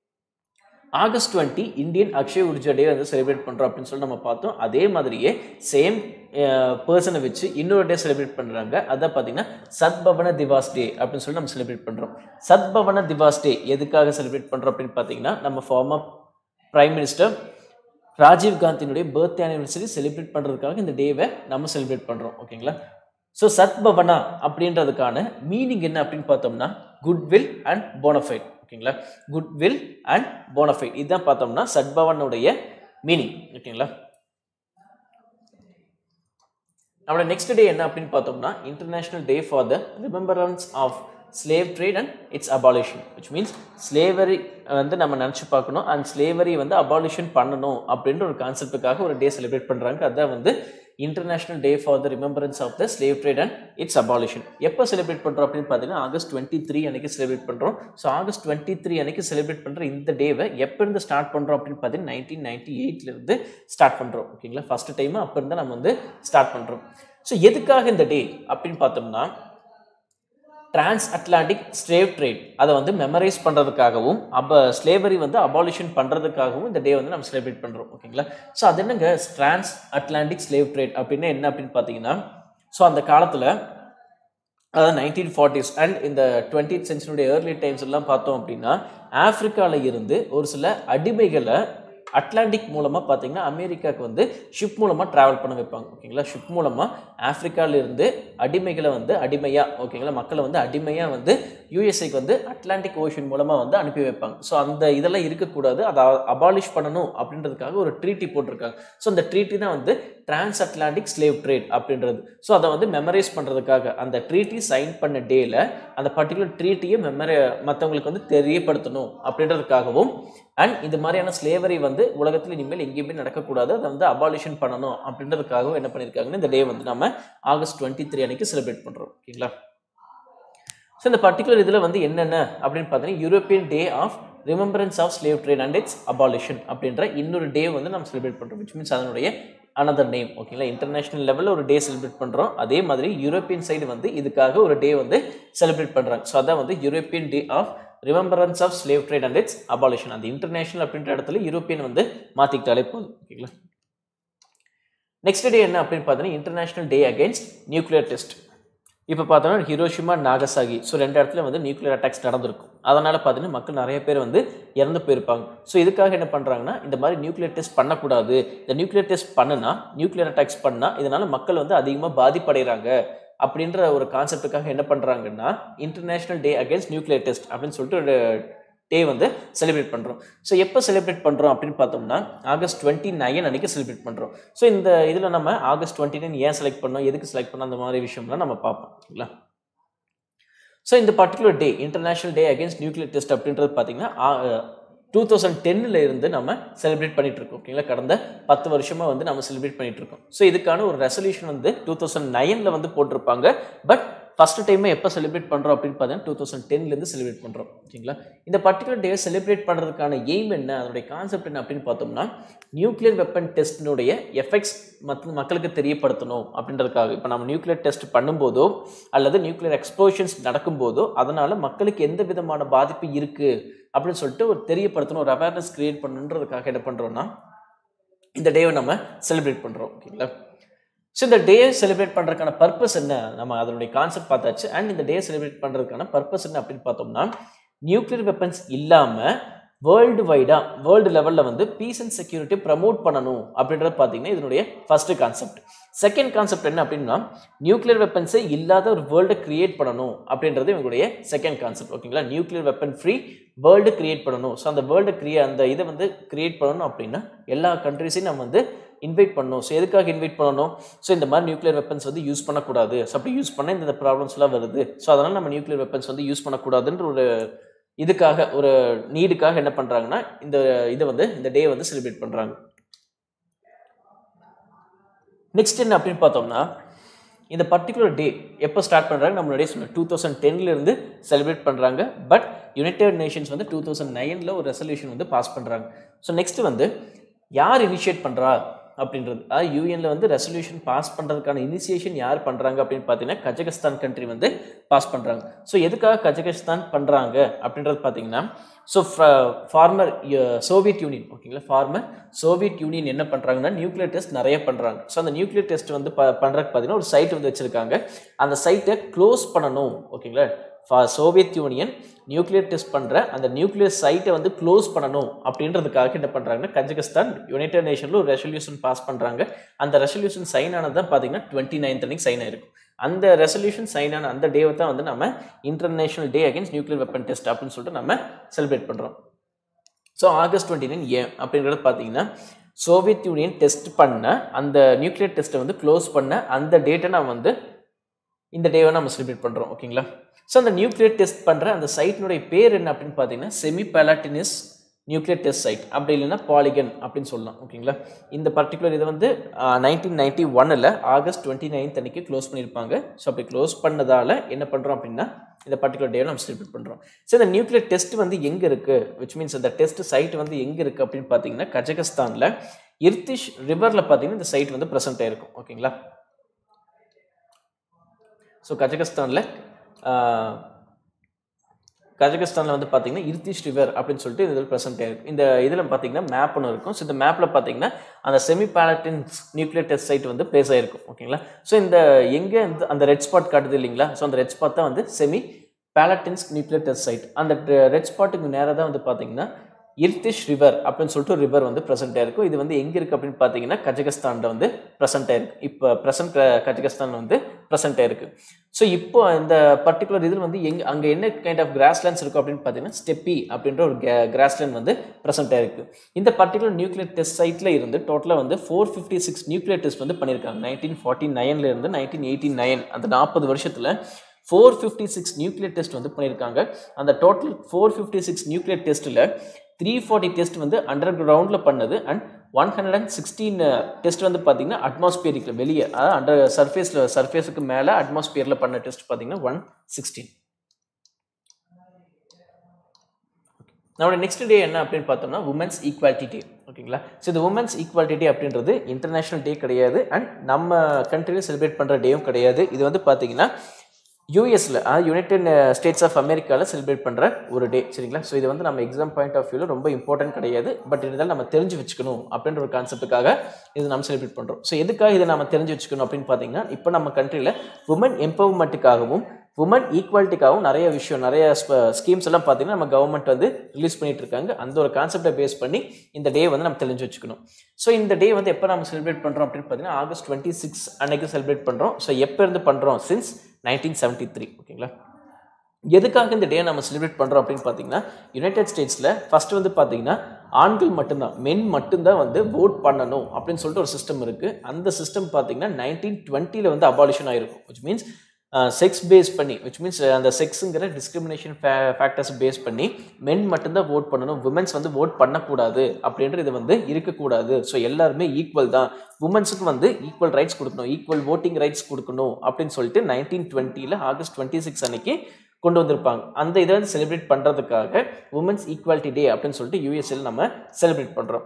August twenty Indian Akshay Urja day வந்து செலிப்ரேட் பண்ணுறோம் அப்படின்னு சொல்லி நம்ம பார்த்தோம் அதே மாதிரியே சேம் பர்சனை வச்சு இன்னொரு டே செலிப்ரேட் பண்ணுறாங்க அதான் பார்த்தீங்கன்னா சத்பவன திவாஸ் டே அப்படின்னு சொல்லி நம்ம செலிப்ரேட் பண்ணுறோம் சத்பவன திவாஸ் டே எதுக்காக செலிப்ரேட் பண்ணுறோம் அப்படின்னு பார்த்தீங்கன்னா நம்ம ஃபார்மர் பிரைம் மினிஸ்டர் ராஜீவ் காந்தியினுடைய பர்த்டே ஆனிவர்சரி செலிப்ரேட் பண்ணுறதுக்காக இந்த டேவை நம்ம செலிப்ரேட் பண்ணுறோம் ஓகேங்களா ஸோ சத்பவனா அப்படின்றதுக்கான மீனிங் என்ன அப்படின்னு பார்த்தோம்னா குட்வில் அண்ட் போனஃபைட் ஓகேங்களா குட்வில் அண்ட் போனஃபைட் இதுதான் பார்த்தோம்னா சத்பவனுடைய மீனிங் ஓகேங்களா நம்மளோட நெக்ஸ்ட் டே என்ன அப்படின்னு பார்த்தோம்னா international day for the remembrance of slave trade and its abolition which means slavery வந்து நம்ம நினச்சி பார்க்கணும் அண்ட் ஸ்லேவரி வந்து அபாலிஷன் பண்ணணும் அப்படின்ற ஒரு கான்செப்டுக்காக ஒரு டே செலிப்ரேட் பண்ணுறாங்க அதான் வந்து international day for the remembrance of the slave trade and its abolition எப்போ செலிப்ரேட் பண்ணுறோம் அப்படின்னு பார்த்தீங்கன்னா ஆகஸ்ட் டுவெண்ட்டி த்ரீ அன்னைக்கு செலிப்ரேட் பண்ணுறோம் ஸோ ஆகஸ்ட் டுவெண்ட்டி த்ரீ அன்னைக்கு செலிப்ரேட் பண்ணுற இந்த டேவை எப்போ இருந்து ஸ்டார்ட் பண்ணுறோம் அப்படின்னு பார்த்தீங்கன்னா நைன்டீன் நைன்டி எயிட்லேருந்து ஸ்டார்ட் பண்ணுறோம் ஓகேங்களா ஃபஸ்ட்டு டைம் அப்போ இருந்து நம்ம வந்து ஸ்டார்ட் பண்ணுறோம் ஸோ எதுக்காக இந்த டே அப்படின்னு பார்த்தோம்னா டிரான்ஸ் அட்லாண்டிக் ஸ்லேவ் ட்ரேட் அதை வந்து மெமரைஸ் பண்ணுறதுக்காகவும் அப்போ ஸ்லேவரி வந்து அபாலிஷன் பண்ணுறதுக்காகவும் இந்த டே வந்து நம்ம செலிப்ரேட் பண்ணுறோம் ஓகேங்களா ஸோ அது என்னங்க டிரான்ஸ் அட்லாண்டிக் ஸ்லேவ் ட்ரேட் அப்படின்னா என்ன அப்படின்னு பார்த்தீங்கன்னா ஸோ அந்த காலத்தில் அதாவது நைன்டீன் ஃபார்ட்டிஸ் அண்ட் இந்த டுவெண்ட்டி சென்ச்சுரியுடைய ஏர்லி டைம்ஸ் எல்லாம் பார்த்தோம் அப்படின்னா ஆப்பிரிக்காவில் இருந்து ஒரு சில அடிமைகளை அட்லாண்டிக் மூலமாக பார்த்தீங்கன்னா அமெரிக்காவுக்கு வந்து ஷிப் மூலமாக ட்ராவல் பண்ண வைப்பாங்க ஓகேங்களா ஷிப் மூலமாக ஆப்பிரிக்காவிலிருந்து அடிமைகளை வந்து அடிமையாக ஓகேங்களா மக்களை வந்து அடிமையாக வந்து யூஎஸ்ஏக்கு வந்து அட்லாண்டிக் ஓஷன் மூலமாக வந்து அனுப்பி வைப்பாங்க ஸோ அந்த இதெல்லாம் இருக்கக்கூடாது அதை அபாலிஷ் பண்ணணும் அப்படின்றதுக்காக ஒரு ட்ரீட்டி போட்டிருக்காங்க ஸோ அந்த ட்ரீட்டி தான் வந்து டிரான்ஸ் அட்லாண்டிக் ஸ்லேவ் ட்ரேட் அப்படின்றது ஸோ அதை வந்து மெமரைஸ் பண்ணுறதுக்காக அந்த ட்ரீட்டி சைன் பண்ண டேல அந்த பர்டிகுலர் ட்ரீட்டியை மெமரி மற்றவங்களுக்கு வந்து தெரியப்படுத்தணும் அப்படின்றதுக்காகவும் அண்ட் இந்த மாதிரியான ஸ்லேவரி வந்து உலகத்தில் இனிமேல் எங்கேயுமே நடக்கக்கூடாது அதை வந்து அபாலிஷன் பண்ணணும் அப்படின்றதுக்காகவும் என்ன பண்ணியிருக்காங்கன்னா இந்த டே வந்து நம்ம ஆகஸ்ட் டுவெண்ட்டி த்ரீ அன்னைக்கு செலிப்ரேட் பண்ணுறோம் ஓகேங்களா ஸோ இந்த பர்டிகுலர் இதில் வந்து என்னென்ன அப்படின்னு பார்த்தீங்கன்னா European day of remembrance of slave trade and its abolition அப்படின்ற இன்னொரு டே வந்து நம்ம செலிப்ரேட் பண்ணுறோம் விச் மீன்ஸ் அதனுடைய அனதர் நேம் ஓகேங்களா இன்டர்நேஷனல் லெவலில் ஒரு டே செலிப்ரேட் பண்ணுறோம் அதே மாதிரி யூரோப்பியன் சைடு வந்து இதுக்காக ஒரு டே வந்து செலிப்ரேட் பண்ணுறாங்க ஸோ அதான் வந்து European day of remembrance of slave trade and its abolition அந்த இன்டர்நேஷனல் அப்படின்ற இடத்துல யூரோப்பியன் வந்து மாற்றிக்கிட்டாலே போதும் ஓகேங்களா நெக்ஸ்ட் டே என்ன அப்படின்னு பார்த்தீங்கன்னா international day against nuclear test இப்போ பார்த்தோன்னா ஹிரோஷிமா நாகசாகி ஸோ ரெண்டு இடத்துல வந்து நியூக்ளியர் அட்டாக்ஸ் நடந்திருக்கும் அதனால் பார்த்தீங்கன்னா மக்கள் நிறைய பேர் வந்து இறந்து போயிருப்பாங்க ஸோ இதுக்காக என்ன பண்ணுறாங்கன்னா இந்த மாதிரி நியூக்ளியர் டெஸ்ட் பண்ணக்கூடாது இந்த நியூக்ளியர் டெஸ்ட் பண்ணுனா நியூக்ளியர் அட்டாக்ஸ் பண்ணால் இதனால் மக்கள் வந்து அதிகமாக பாதிப்படைகிறாங்க அப்படின்ற ஒரு கான்செப்டுக்காக என்ன பண்ணுறாங்கன்னா international day against nuclear test அப்படின்னு சொல்லிட்டு ஒரு டே வந்து செலிப்ரேட் பண்ணுறோம் ஸோ எப்போ செலிப்ரேட் பண்ணுறோம் அப்படின்னு பார்த்தோம்னா ஆகஸ்ட் டுவெண்ட்டி நைன் அன்றைக்கி செலிப்ரேட் பண்ணுறோம் ஸோ இந்த இதில் நம்ம ஆகஸ்ட் டுவெண்ட்டி நைன் ஏன் செலக்ட் பண்ணோம் எதுக்கு செலக்ட் பண்ணோம் அந்த மாதிரி விஷயம்லாம் நம்ம பார்ப்போம் ஓகேங்களா ஸோ இந்த particular day international day against nuclear test அப்படின்றது பார்த்தீங்கன்னா டூ தௌசண்ட் டென்னில் இருந்து நம்ம செலிப்ரேட் பண்ணிட்டு இருக்கோம் ஓகேங்களா கடந்த பத்து வருஷமாக வந்து நம்ம செலிப்ரேட் பண்ணிட்டு இருக்கோம் ஸோ இதுக்கான ஒரு ரெசல்யூஷன் வந்து டூ தௌசண்ட் நைனில் வந்து போட்டிருப்பாங்க பட் ஃபஸ்ட் டைமே எப்போ செலிப்ரேட் பண்ணுறோம் அப்படின்னு பார்த்தீங்கன்னா டூ தௌசண்ட் டென்லேருந்து செலிப்ரேட் பண்ணுறோம் ஓகேங்களா இந்த பர்டிகுலர் டே செலிப்ரேட் பண்ணுறதுக்கான எய்ம் என்ன அதனுடைய கான்செப்ட் என்ன அப்படின்னு பார்த்தோம்னா நியூக்ளியர் வெப்பன் டெஸ்டினுடைய எஃபெக்ட்ஸ் மற்ற மக்களுக்கு தெரியப்படுத்தணும் அப்படின்றதுக்காக இப்போ நம்ம நியூக்ளியர் டெஸ்ட் பண்ணும்போதோ அல்லது நியூக்ளியர் எக்ஸ்ப்ளோஷன்ஸ் நடக்கும்போதோ அதனால் மக்களுக்கு எந்த விதமான பாதிப்பு இருக்குது அப்படின்னு சொல்லிட்டு ஒரு தெரியப்படுத்தணும் ஒரு அவேர்னஸ் க்ரியேட் பண்ணுன்றதுக்காக என்ன பண்ணுறோன்னா இந்த டேவை நம்ம செலிப்ரேட் பண்ணுறோம் ஓகேங்களா ஸோ இந்த டே செலிப்ரேட் பண்ணுறதுக்கான பர்பஸ் என்ன நம்ம அதனுடைய கான்செப்ட் பார்த்தாச்சு அண்ட் இந்த டே செலிப்ரேட் பண்ணுறதுக்கான பர்பஸ் என்ன அப்படின்னு பார்த்தோம்னா நியூக்ளியர் வெப்பன்ஸ் இல்லாமல் வேர்ல்டு வைடாக வேர்ல்டு லெவலில் வந்து பீஸ் அண்ட் செக்யூரிட்டி ப்ரமோட் பண்ணணும் அப்படின்றது பார்த்தீங்கன்னா இதனுடைய ஃபர்ஸ்ட் கான்செப்ட் செகண்ட் கான்செப்ட் என்ன அப்படின்னா நியூக்ளியர் வெப்பன்ஸே இல்லாத ஒரு வேர்ல்டை கிரியேட் பண்ணணும் அப்படின்றது இவங்களுடைய செகண்ட் கான்செப்ட் ஓகேங்களா nuclear weapon free world create பண்ணணும் ஸோ அந்த வேர்ல்டு கிரியே அந்த இதை வந்து கிரியேட் பண்ணணும் அப்படின்னா எல்லா கண்ட்ரிஸையும் நம்ம வந்து இன்வைட் பண்ணணும் ஸோ எதுக்காக இன்வைட் பண்ணணும் ஸோ இந்த மாதிரி நியூக்ளியர் வெப்பன்ஸ் வந்து யூஸ் பண்ணக்கூடாது ஸோ அப்படி யூஸ் பண்ணால் இந்த ப்ராப்ளம்ஸ்லாம் வருது ஸோ அதனால் நம்ம நியூக்ளியர் வெப்பன்ஸ் வந்து யூஸ் பண்ணக்கூடாதுன்ற ஒரு இதுக்காக ஒரு நீடுக்காக என்ன பண்ணுறாங்கன்னா இந்த இதை வந்து இந்த டே வந்து செலிப்ரேட் பண்ணுறாங்க நெக்ஸ்ட் என்ன அப்படின்னு பார்த்தோம்னா இந்த பர்டிகுலர் டே எப்போ ஸ்டார்ட் பண்ணுறாங்க நம்மளுடைய சொன்ன டூ தௌசண்ட் டென்லேருந்து செலிப்ரேட் பண்ணுறாங்க பட் யுனைடெட் நேஷன்ஸ் வந்து டூ தௌசண்ட் நைனில் ஒரு ரெசல்யூஷன் வந்து பாஸ் பண்ணுறாங்க ஸோ நெக்ஸ்ட் வந்து யார் இனிஷியேட் பண்ணுறா அப்படின்றது அதாவது யூஎனில் வந்து ரெசல்யூஷன் பாஸ் பண்ணுறதுக்கான இனிஷியேஷன் யார் பண்ணுறாங்க அப்படின்னு பார்த்தீங்கன்னா கஜகஸ்தான் கண்ட்ரி வந்து பாஸ் பண்ணுறாங்க ஸோ எதுக்காக கஜகஸ்தான் பண்ணுறாங்க அப்படின்றது பார்த்தீங்கன்னா ஸோ ஃபார்மர் சோவியத் யூனியன் ஓகேங்களா ஃபார்மர் சோவியத் யூனியன் என்ன பண்ணுறாங்கன்னா நியூக்ளியர் டெஸ்ட் நிறைய பண்ணுறாங்க ஸோ அந்த நியூக்ளியர் டெஸ்ட் வந்து ப பண்ணுறதுக்கு பார்த்தீங்கன்னா ஒரு சைட் வந்து வச்சுருக்காங்க அந்த சைட்டை க்ளோஸ் பண்ணணும் ஓகேங்களா சோவியத் யூனியன் நியூக்ளியர் டெஸ்ட் பண்ணுற அந்த நியூக்ளியர் சைட்டை வந்து க்ளோஸ் பண்ணணும் அப்படின்றதுக்காக என்ன பண்ணுறாங்கன்னா கஜகஸ்தான் யுனைடெட் நேஷனில் ஒரு ரெசல்யூஷன் பாஸ் பண்ணுறாங்க அந்த ரெசல்யூஷன் சைன் ஆனது தான் பார்த்தீங்கன்னா டுவெண்ட்டி நைன்த் அன்னைக்கு சைன் ஆயிருக்கும் அந்த ரெசல்யூஷன் சைன் ஆன அந்த டேவை தான் வந்து நம்ம international day against nuclear weapon test அப்படின்னு சொல்லிட்டு நம்ம செலிப்ரேட் பண்ணுறோம் ஸோ ஆகஸ்ட் டுவெண்ட்டி நைன் ஏன் அப்படிங்கிறது பார்த்தீங்கன்னா சோவியத் யூனியன் டெஸ்ட் பண்ண அந்த நியூக்ளியர் டெஸ்ட்டை வந்து க்ளோஸ் பண்ண அந்த டேட்டை நான் வந்து இந்த டேவை நம்ம செலிப்ரேட் பண்ணுறோம் ஓகேங்களா ஸோ அந்த நியூக்ளியர் டெஸ்ட் பண்ணுற அந்த சைட்டினுடைய பேர் என்ன அப்படின்னு பார்த்தீங்கன்னா Semipalatinsk nuclear test site அப்படி இல்லைன்னா பாலிகன் அப்படின்னு சொல்லலாம் ஓகேங்களா இந்த பர்டிகுலர் இதை வந்து நைன்டீன் நைன்டி ஒன்னில் ஆகஸ்ட் டுவெண்ட்டி நைன்த் அன்னைக்கு க்ளோஸ் பண்ணியிருப்பாங்க ஸோ அப்படி க்ளோஸ் பண்ணதால் என்ன பண்ணுறோம் அப்படின்னா இந்த பர்டிகுலர் டே நம்ம செலிப்ரேட் பண்ணுறோம் ஸோ இந்த நியூக்ளியர் டெஸ்ட் வந்து எங்கே இருக்குது விச் மீன்ஸ் அந்த டெஸ்ட் சைட் வந்து எங்கே இருக்குது அப்படின்னு பார்த்தீங்கன்னா கஜகஸ்தானில் இர்திஷ் ரிவரில் பார்த்தீங்கன்னா இந்த சைட் வந்து ப்ரெசென்ட் ஆயிருக்கும் ஓகேங்களா ஸோ கஜகஸ்தானில் கஜகஸ்தானில் வந்து பார்த்தீங்கன்னா இர்திஷ் ரிவர் அப்படின்னு சொல்லிட்டு இதில் ப்ரெசென்ட் ஆயிருக்கு இந்த இதில் பார்த்தீங்கன்னா மேப் ஒன்று இருக்கும் ஸோ இந்த மேப்பில் பார்த்தீங்கன்னா அந்த Semipalatinsk nuclear test site வந்து பிளேஸ் ஆயிருக்கும் ஓகேங்களா ஸோ இந்த எங்கே இந்த அந்த ரெட் ஸ்பாட் காட்டுது இல்லைங்களா ஸோ அந்த ரெட் ஸ்பாட் தான் வந்து Semipalatinsk nuclear test site அந்த ரெட் ஸ்பாட்டுக்கு நேராக தான் வந்து பார்த்தீங்கன்னா இர்திஷ் ரிவர் அப்படின்னு சொல்லிட்டு ஒரு ரிவர் வந்து ப்ரெசென்ட் ஆயிருக்கும் இது வந்து எங்கே இருக்குது அப்படின்னு பார்த்தீங்கன்னா கஜகஸ்தானில் வந்து ப்ரெசென்ட் ஆயிருக்கு இப்போ ப்ரெசென்ட் கஜகஸ்தான் வந்து ப்ரெசென்ட் ஆயிருக்கு ஸோ இப்போ இந்த பர்டிகுலர் இதில் வந்து எங் அங்கே என்ன கைண்ட் ஆஃப் கிராஸ்லேண்ட்ஸ் இருக்கும் அப்படின்னு பார்த்தீங்கன்னா ஸ்டெப்பி அப்படின்ற ஒரு கிராஸ்லேண்ட் வந்து ப்ரெசென்ட் ஆயிருக்கு இந்த பர்டிகுலர் நியூக்ளியர் டெஸ்ட் சைட்டில் இருந்து டோட்டலாக வந்து four fifty six nuclear test வந்து பண்ணியிருக்காங்க நைன்டீன் ஃபார்ட்டி நைன்ல இருந்து நைன்டீன் எயிட்டி நைன் அந்த நாற்பது வருஷத்தில் four fifty six nuclear test வந்து பண்ணியிருக்காங்க அந்த total four fifty six nuclear டெஸ்ட்டில் த்ரீ ஃபார்ட்டி டெஸ்ட் வந்து அண்டர் கிரவுண்டில் பண்ணது and one hundred and sixteen test வந்து பார்த்தீங்கன்னா அட்மாஸ்பியரிக்கில் வெளியே அதாவது அண்டர் சர்ஃபேஸில் சர்ஃபேஸுக்கு மேலே அட்மாஸ்பியரில் பண்ண டெஸ்ட் பார்த்தீங்கன்னா ஒன் சிக்ஸ்டீன் நம்மளோட நெக்ஸ்ட் டே என்ன அப்படின்னு பார்த்தோம்னா உமன்ஸ் ஈக்குவாலிட்டி டே ஓகேங்களா ஸோ இந்த உமன்ஸ் ஈக்குவாலிட்டி டே அப்படின்றது இன்டர்நேஷ்னல் டே கிடையாது அண்ட் நம்ம கண்ட்ரியில் செலிப்ரேட் பண்ணுற டேயும் கிடையாது இது வந்து பார்த்தீங்கன்னா யூஎஸில் அதாவது யுனைடெட் ஸ்டேட்ஸ் ஆஃப் அமெரிக்காவில் செலிப்ரேட் பண்ணுற ஒரு டே சரிங்களா ஸோ இது வந்து நம்ம எக்ஸாம் பாயிண்ட் ஆஃப் வியூவில் ரொம்ப இம்பார்ட்டன்ட் கிடையாது பட் இருந்தாலும் நம்ம தெரிஞ்சு வச்சுக்கணும் அப்படின்ற ஒரு கான்செப்ட்டுக்காக இது நம்ம செலிப்ரேட் பண்ணுறோம் ஸோ எதுக்காக இதை நம்ம தெரிஞ்சு வச்சுக்கணும் அப்படின்னு பார்த்தீங்கன்னா இப்போ நம்ம கண்ட்ரியில் உமன் எம்பவர்மெண்ட்டுக்காகவும் உமன் ஈக்குவாலிட்டிக்காகவும் நிறைய விஷயம் நிறைய ஸ்கீம்ஸ் எல்லாம் பார்த்தீங்கன்னா நம்ம கவர்மெண்ட் வந்து ரிலீஸ் பண்ணிட்டு இருக்காங்க அந்த ஒரு கான்செப்டை பேஸ் பண்ணி இந்த டே வந்து நம்ம தெரிஞ்சு வச்சுக்கணும் ஸோ இந்த டே வந்து எப்போ நம்ம செலிப்ரேட் பண்ணுறோம் அப்படின்னு பார்த்தீங்கன்னா ஆகஸ்ட் டுவெண்ட்டி சிக்ஸ் அன்னைக்கு செலிப்ரேட் பண்ணுறோம் ஸோ எப்போ இருந்து பண்ணுறோம் சின்ஸ் நைன்டீன் செவன்ட்டி த்ரீ ஓகேங்களா எதுக்காக இந்த டே நம்ம செலிப்ரேட் பண்ணுறோம் அப்படின்னு பார்த்தீங்கன்னா யுனைடெட் ஸ்டேட்ஸில் ஃபர்ஸ்ட் வந்து பார்த்தீங்கன்னா ஆண்கள் மட்டும்தான் மென் மட்டும்தான் வந்து ஓட் பண்ணணும் அப்படின்னு சொல்லிட்டு ஒரு சிஸ்டம் இருக்குது அந்த சிஸ்டம் பார்த்தீங்கன்னா நைன்டீன் டுவெண்ட்டியில் வந்து அபாலிஷன் ஆயிருக்கும் விச் மீன்ஸ் செக்ஸ் பேஸ் பண்ணி விச் மீன்ஸ் அந்த செக்ஸுங்கிற டிஸ்கிரிமினேஷன் ஃபேக்டர்ஸ் பேஸ் பண்ணி மென் மட்டும்தான் ஓட் பண்ணணும் உமன்ஸ் வந்து ஓட் பண்ணக்கூடாது அப்படின்றது இது வந்து இருக்கக்கூடாது ஸோ எல்லாருமே ஈக்குவல் தான் உமன்ஸுக்கு வந்து ஈக்குவல் ரைட்ஸ் கொடுக்கணும் ஈக்குவல் ஓட்டிங் ரைட்ஸ் கொடுக்கணும் அப்படின்னு சொல்லிட்டு நைன்டீன் டுவெண்ட்டியில் ஆகஸ்ட் டுவெண்ட்டி சிக்ஸ் அன்னைக்கு கொண்டு வந்திருப்பாங்க அந்த இதை வந்து செலிப்ரேட் பண்ணுறதுக்காக உமன்ஸ் ஈக்குவாலிட்டி டே அப்படின்னு சொல்லிட்டு யூஎஸ்எல் நம்ம செலிப்ரேட் பண்ணுறோம்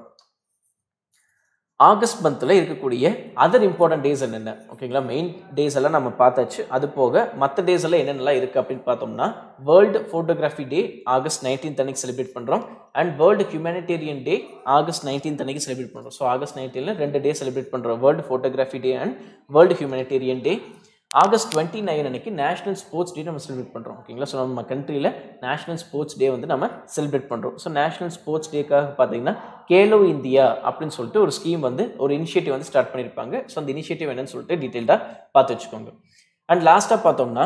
ஆகஸ்ட் மந்தில் இருக்கக்கூடிய அதர் இம்பார்ட்டன்ட் டேஸ் என்னென்ன ஓகேங்களா மெயின் டேஸ் எல்லாம் நம்ம பார்த்தாச்சு அது போக மற்ற டேஸ் எல்லாம் என்னென்னலாம் இருக்குது அப்படின்னு பார்த்தோம்னா world photography day August nineteen அன்னைக்கு செலிப்ரேட் பண்ணுறோம் and world humanitarian day August nineteen அன்னைக்கு செலிப்ரேட் பண்ணுறோம் ஸோ ஆகஸ்ட் நைன்டீனில் ரெண்டு டே செலிப்ரேட் பண்ணுறோம் world photography day and world humanitarian day August twenty nine அன்னைக்கு நேஷனல் ஸ்போர்ட்ஸ் டே நம்ம செலிப்ரேட் பண்ணுறோம் ஓகேங்களா ஸோ நம்ம கண்ட்ரியில் நேஷனல் ஸ்போர்ட்ஸ் டே வந்து நம்ம செலிப்ரேட் பண்ணுறோம் ஸோ நேஷனல் ஸ்போர்ட்ஸ் டேக்காக பார்த்தீங்கன்னா கேலோ இந்தியா அப்படின்னு சொல்லிட்டு ஒரு ஸ்கீம் வந்து ஒரு இனிஷியேட்டிவ் வந்து ஸ்டார்ட் பண்ணியிருப்பாங்க ஸோ அந்த இனிஷியேட்டிவ் என்னன்னு சொல்லிட்டு டீட்டெயில்டாக பார்த்து வச்சுக்கோங்க அண்ட் லாஸ்ட்டாக பார்த்தோம்னா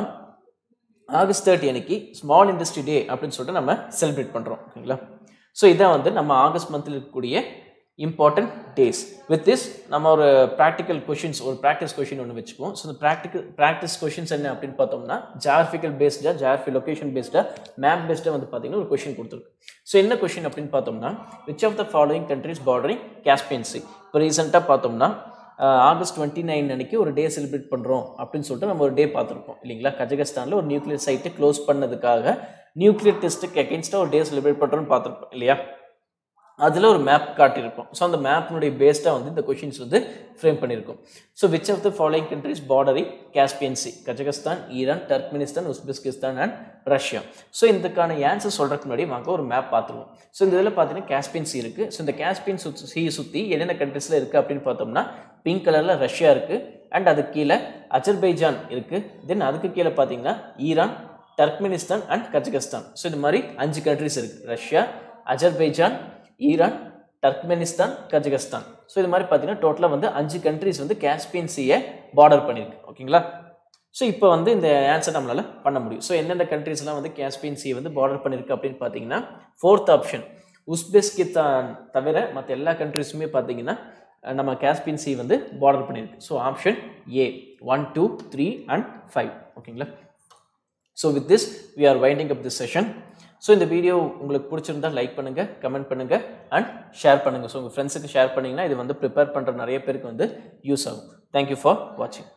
ஆகஸ்ட் தேர்ட்டி அன்னைக்கு ஸ்மால் இண்டஸ்ட்ரி டே அப்படின்னு சொல்லிட்டு நம்ம செலிப்ரேட் பண்ணுறோம் ஓகேங்களா ஸோ இதான் வந்து நம்ம ஆகஸ்ட் மந்தில் இருக்கக்கூடிய இம்பார்ட்டன்ட் டேஸ் வித் திஸ் நம்ம ஒரு ப்ராக்டிக்கல் கொஷின்ஸ் ஒரு ப்ராக்டிஸ் கொஷின் ஒன்று வச்சுக்குவோம் ஸோ இந்த ப்ராக்டிக்கல் ப்ராக்டிஸ் கொஷின்ஸ் என்ன அப்படின்னு பார்த்தோம்னா ஜார்ஃபிக்கல் பேஸ்டாக ஜார்ஃபி லொகேஷன் பேஸ்டாக மேப் பேஸ்டாக வந்து பார்த்தீங்கன்னா ஒரு கொஷின் கொடுத்துருக்கு ஸோ என்ன கொஷின் அப்படின்னு பார்த்தோம்னா which of the following countries bordering Caspian sea இப்போ ரீசெண்டாக பார்த்தோம்னா ஆகஸ்ட் டுவெண்ட்டி நைன் அன்னைக்கு ஒரு டே செலிப்ரேட் பண்ணுறோம் அப்படின்னு சொல்லிட்டு நம்ம ஒரு டே பார்த்துருப்போம் இல்லைங்களா கஜகஸ்தானில் ஒரு நியூக்ளியர் சைட்டை க்ளோஸ் பண்ணதுக்காக நியூக்ளியர் டெஸ்ட்டுக்கு அகேன்ஸ்டாக ஒரு டே செலிப்ரேட் பண்ணுறோன்னு பார்த்துருப்போம் இல்லையா அதில் ஒரு மேப் காட்டியிருப்போம் ஸோ அந்த மேப்னுடைய பேஸ்டாக வந்து இந்த கொஷின்ஸ் வந்து ஃப்ரேம் பண்ணியிருக்கோம் so which of the following countries bordering Caspian sea Kazakhstan Iran Turkmenistan Uzbekistan and Russia so இதுக்கான ஆன்சர் சொல்கிறதுக்கு முன்னாடி வாங்க ஒரு மேப் பார்த்துருவோம் ஸோ இந்த இதில் பார்த்தீங்கன்னா காஸ்பியன் சி இருக்குது ஸோ இந்த காஸ்பியன் சுத் சி சுற்றி என்னென்ன கண்ட்ரிஸில் இருக்குது அப்படின்னு பார்த்தோம்னா பிங்க் கலரில் ரஷ்யா இருக்குது அண்ட் அதுக்கு கீழே அஜர்பைஜான் இருக்குது தென் அதுக்கு கீழே பார்த்தீங்கன்னா Iran Turkmenistan and Kazakhstan so இது மாதிரி அஞ்சு கண்ட்ரிஸ் இருக்குது Russia Azerbaijan Iran Turkmenistan Kazakhstan so இது மாதிரி பார்த்தீங்கன்னா டோட்டலாக வந்து அஞ்சு கண்ட்ரிஸ் வந்து காஸ்பியன் சீயை பார்டர் பண்ணியிருக்கு ஓகேங்களா ஸோ இப்போ வந்து இந்த ஆன்சர் நம்மளால் பண்ண முடியும் ஸோ எந்தெந்த கண்ட்ரிஸ்லாம் வந்து காஸ்பியன் சி வந்து பார்டர் பண்ணியிருக்கு அப்படின்னு பார்த்தீங்கன்னா ஃபோர்த் ஆப்ஷன் உஸ்பெஸ்கிஸ்தான் தவிர மற்ற எல்லா கண்ட்ரிஸுமே பார்த்தீங்கன்னா நம்ம காஸ்பியன் சி வந்து பார்டர் பண்ணியிருக்கு so option A one two three and five ஓகேங்களா so with this we are winding up this session so இந்த வீடியோ உங்களுக்கு பிடிச்சிருந்தா லைக் பண்ணுங்கள் கமெண்ட் பண்ணுங்கள் அண்ட் ஷேர் பண்ணுங்கள் ஸோ உங்கள் ஃப்ரெண்ட்ஸுக்கு ஷேர் பண்ணிங்கன்னா இது வந்து ப்ரிப்பேர் பண்ணுற நிறைய பேருக்கு வந்து யூஸ் ஆகும் தேங்க்யூ ஃபார் வாட்சிங்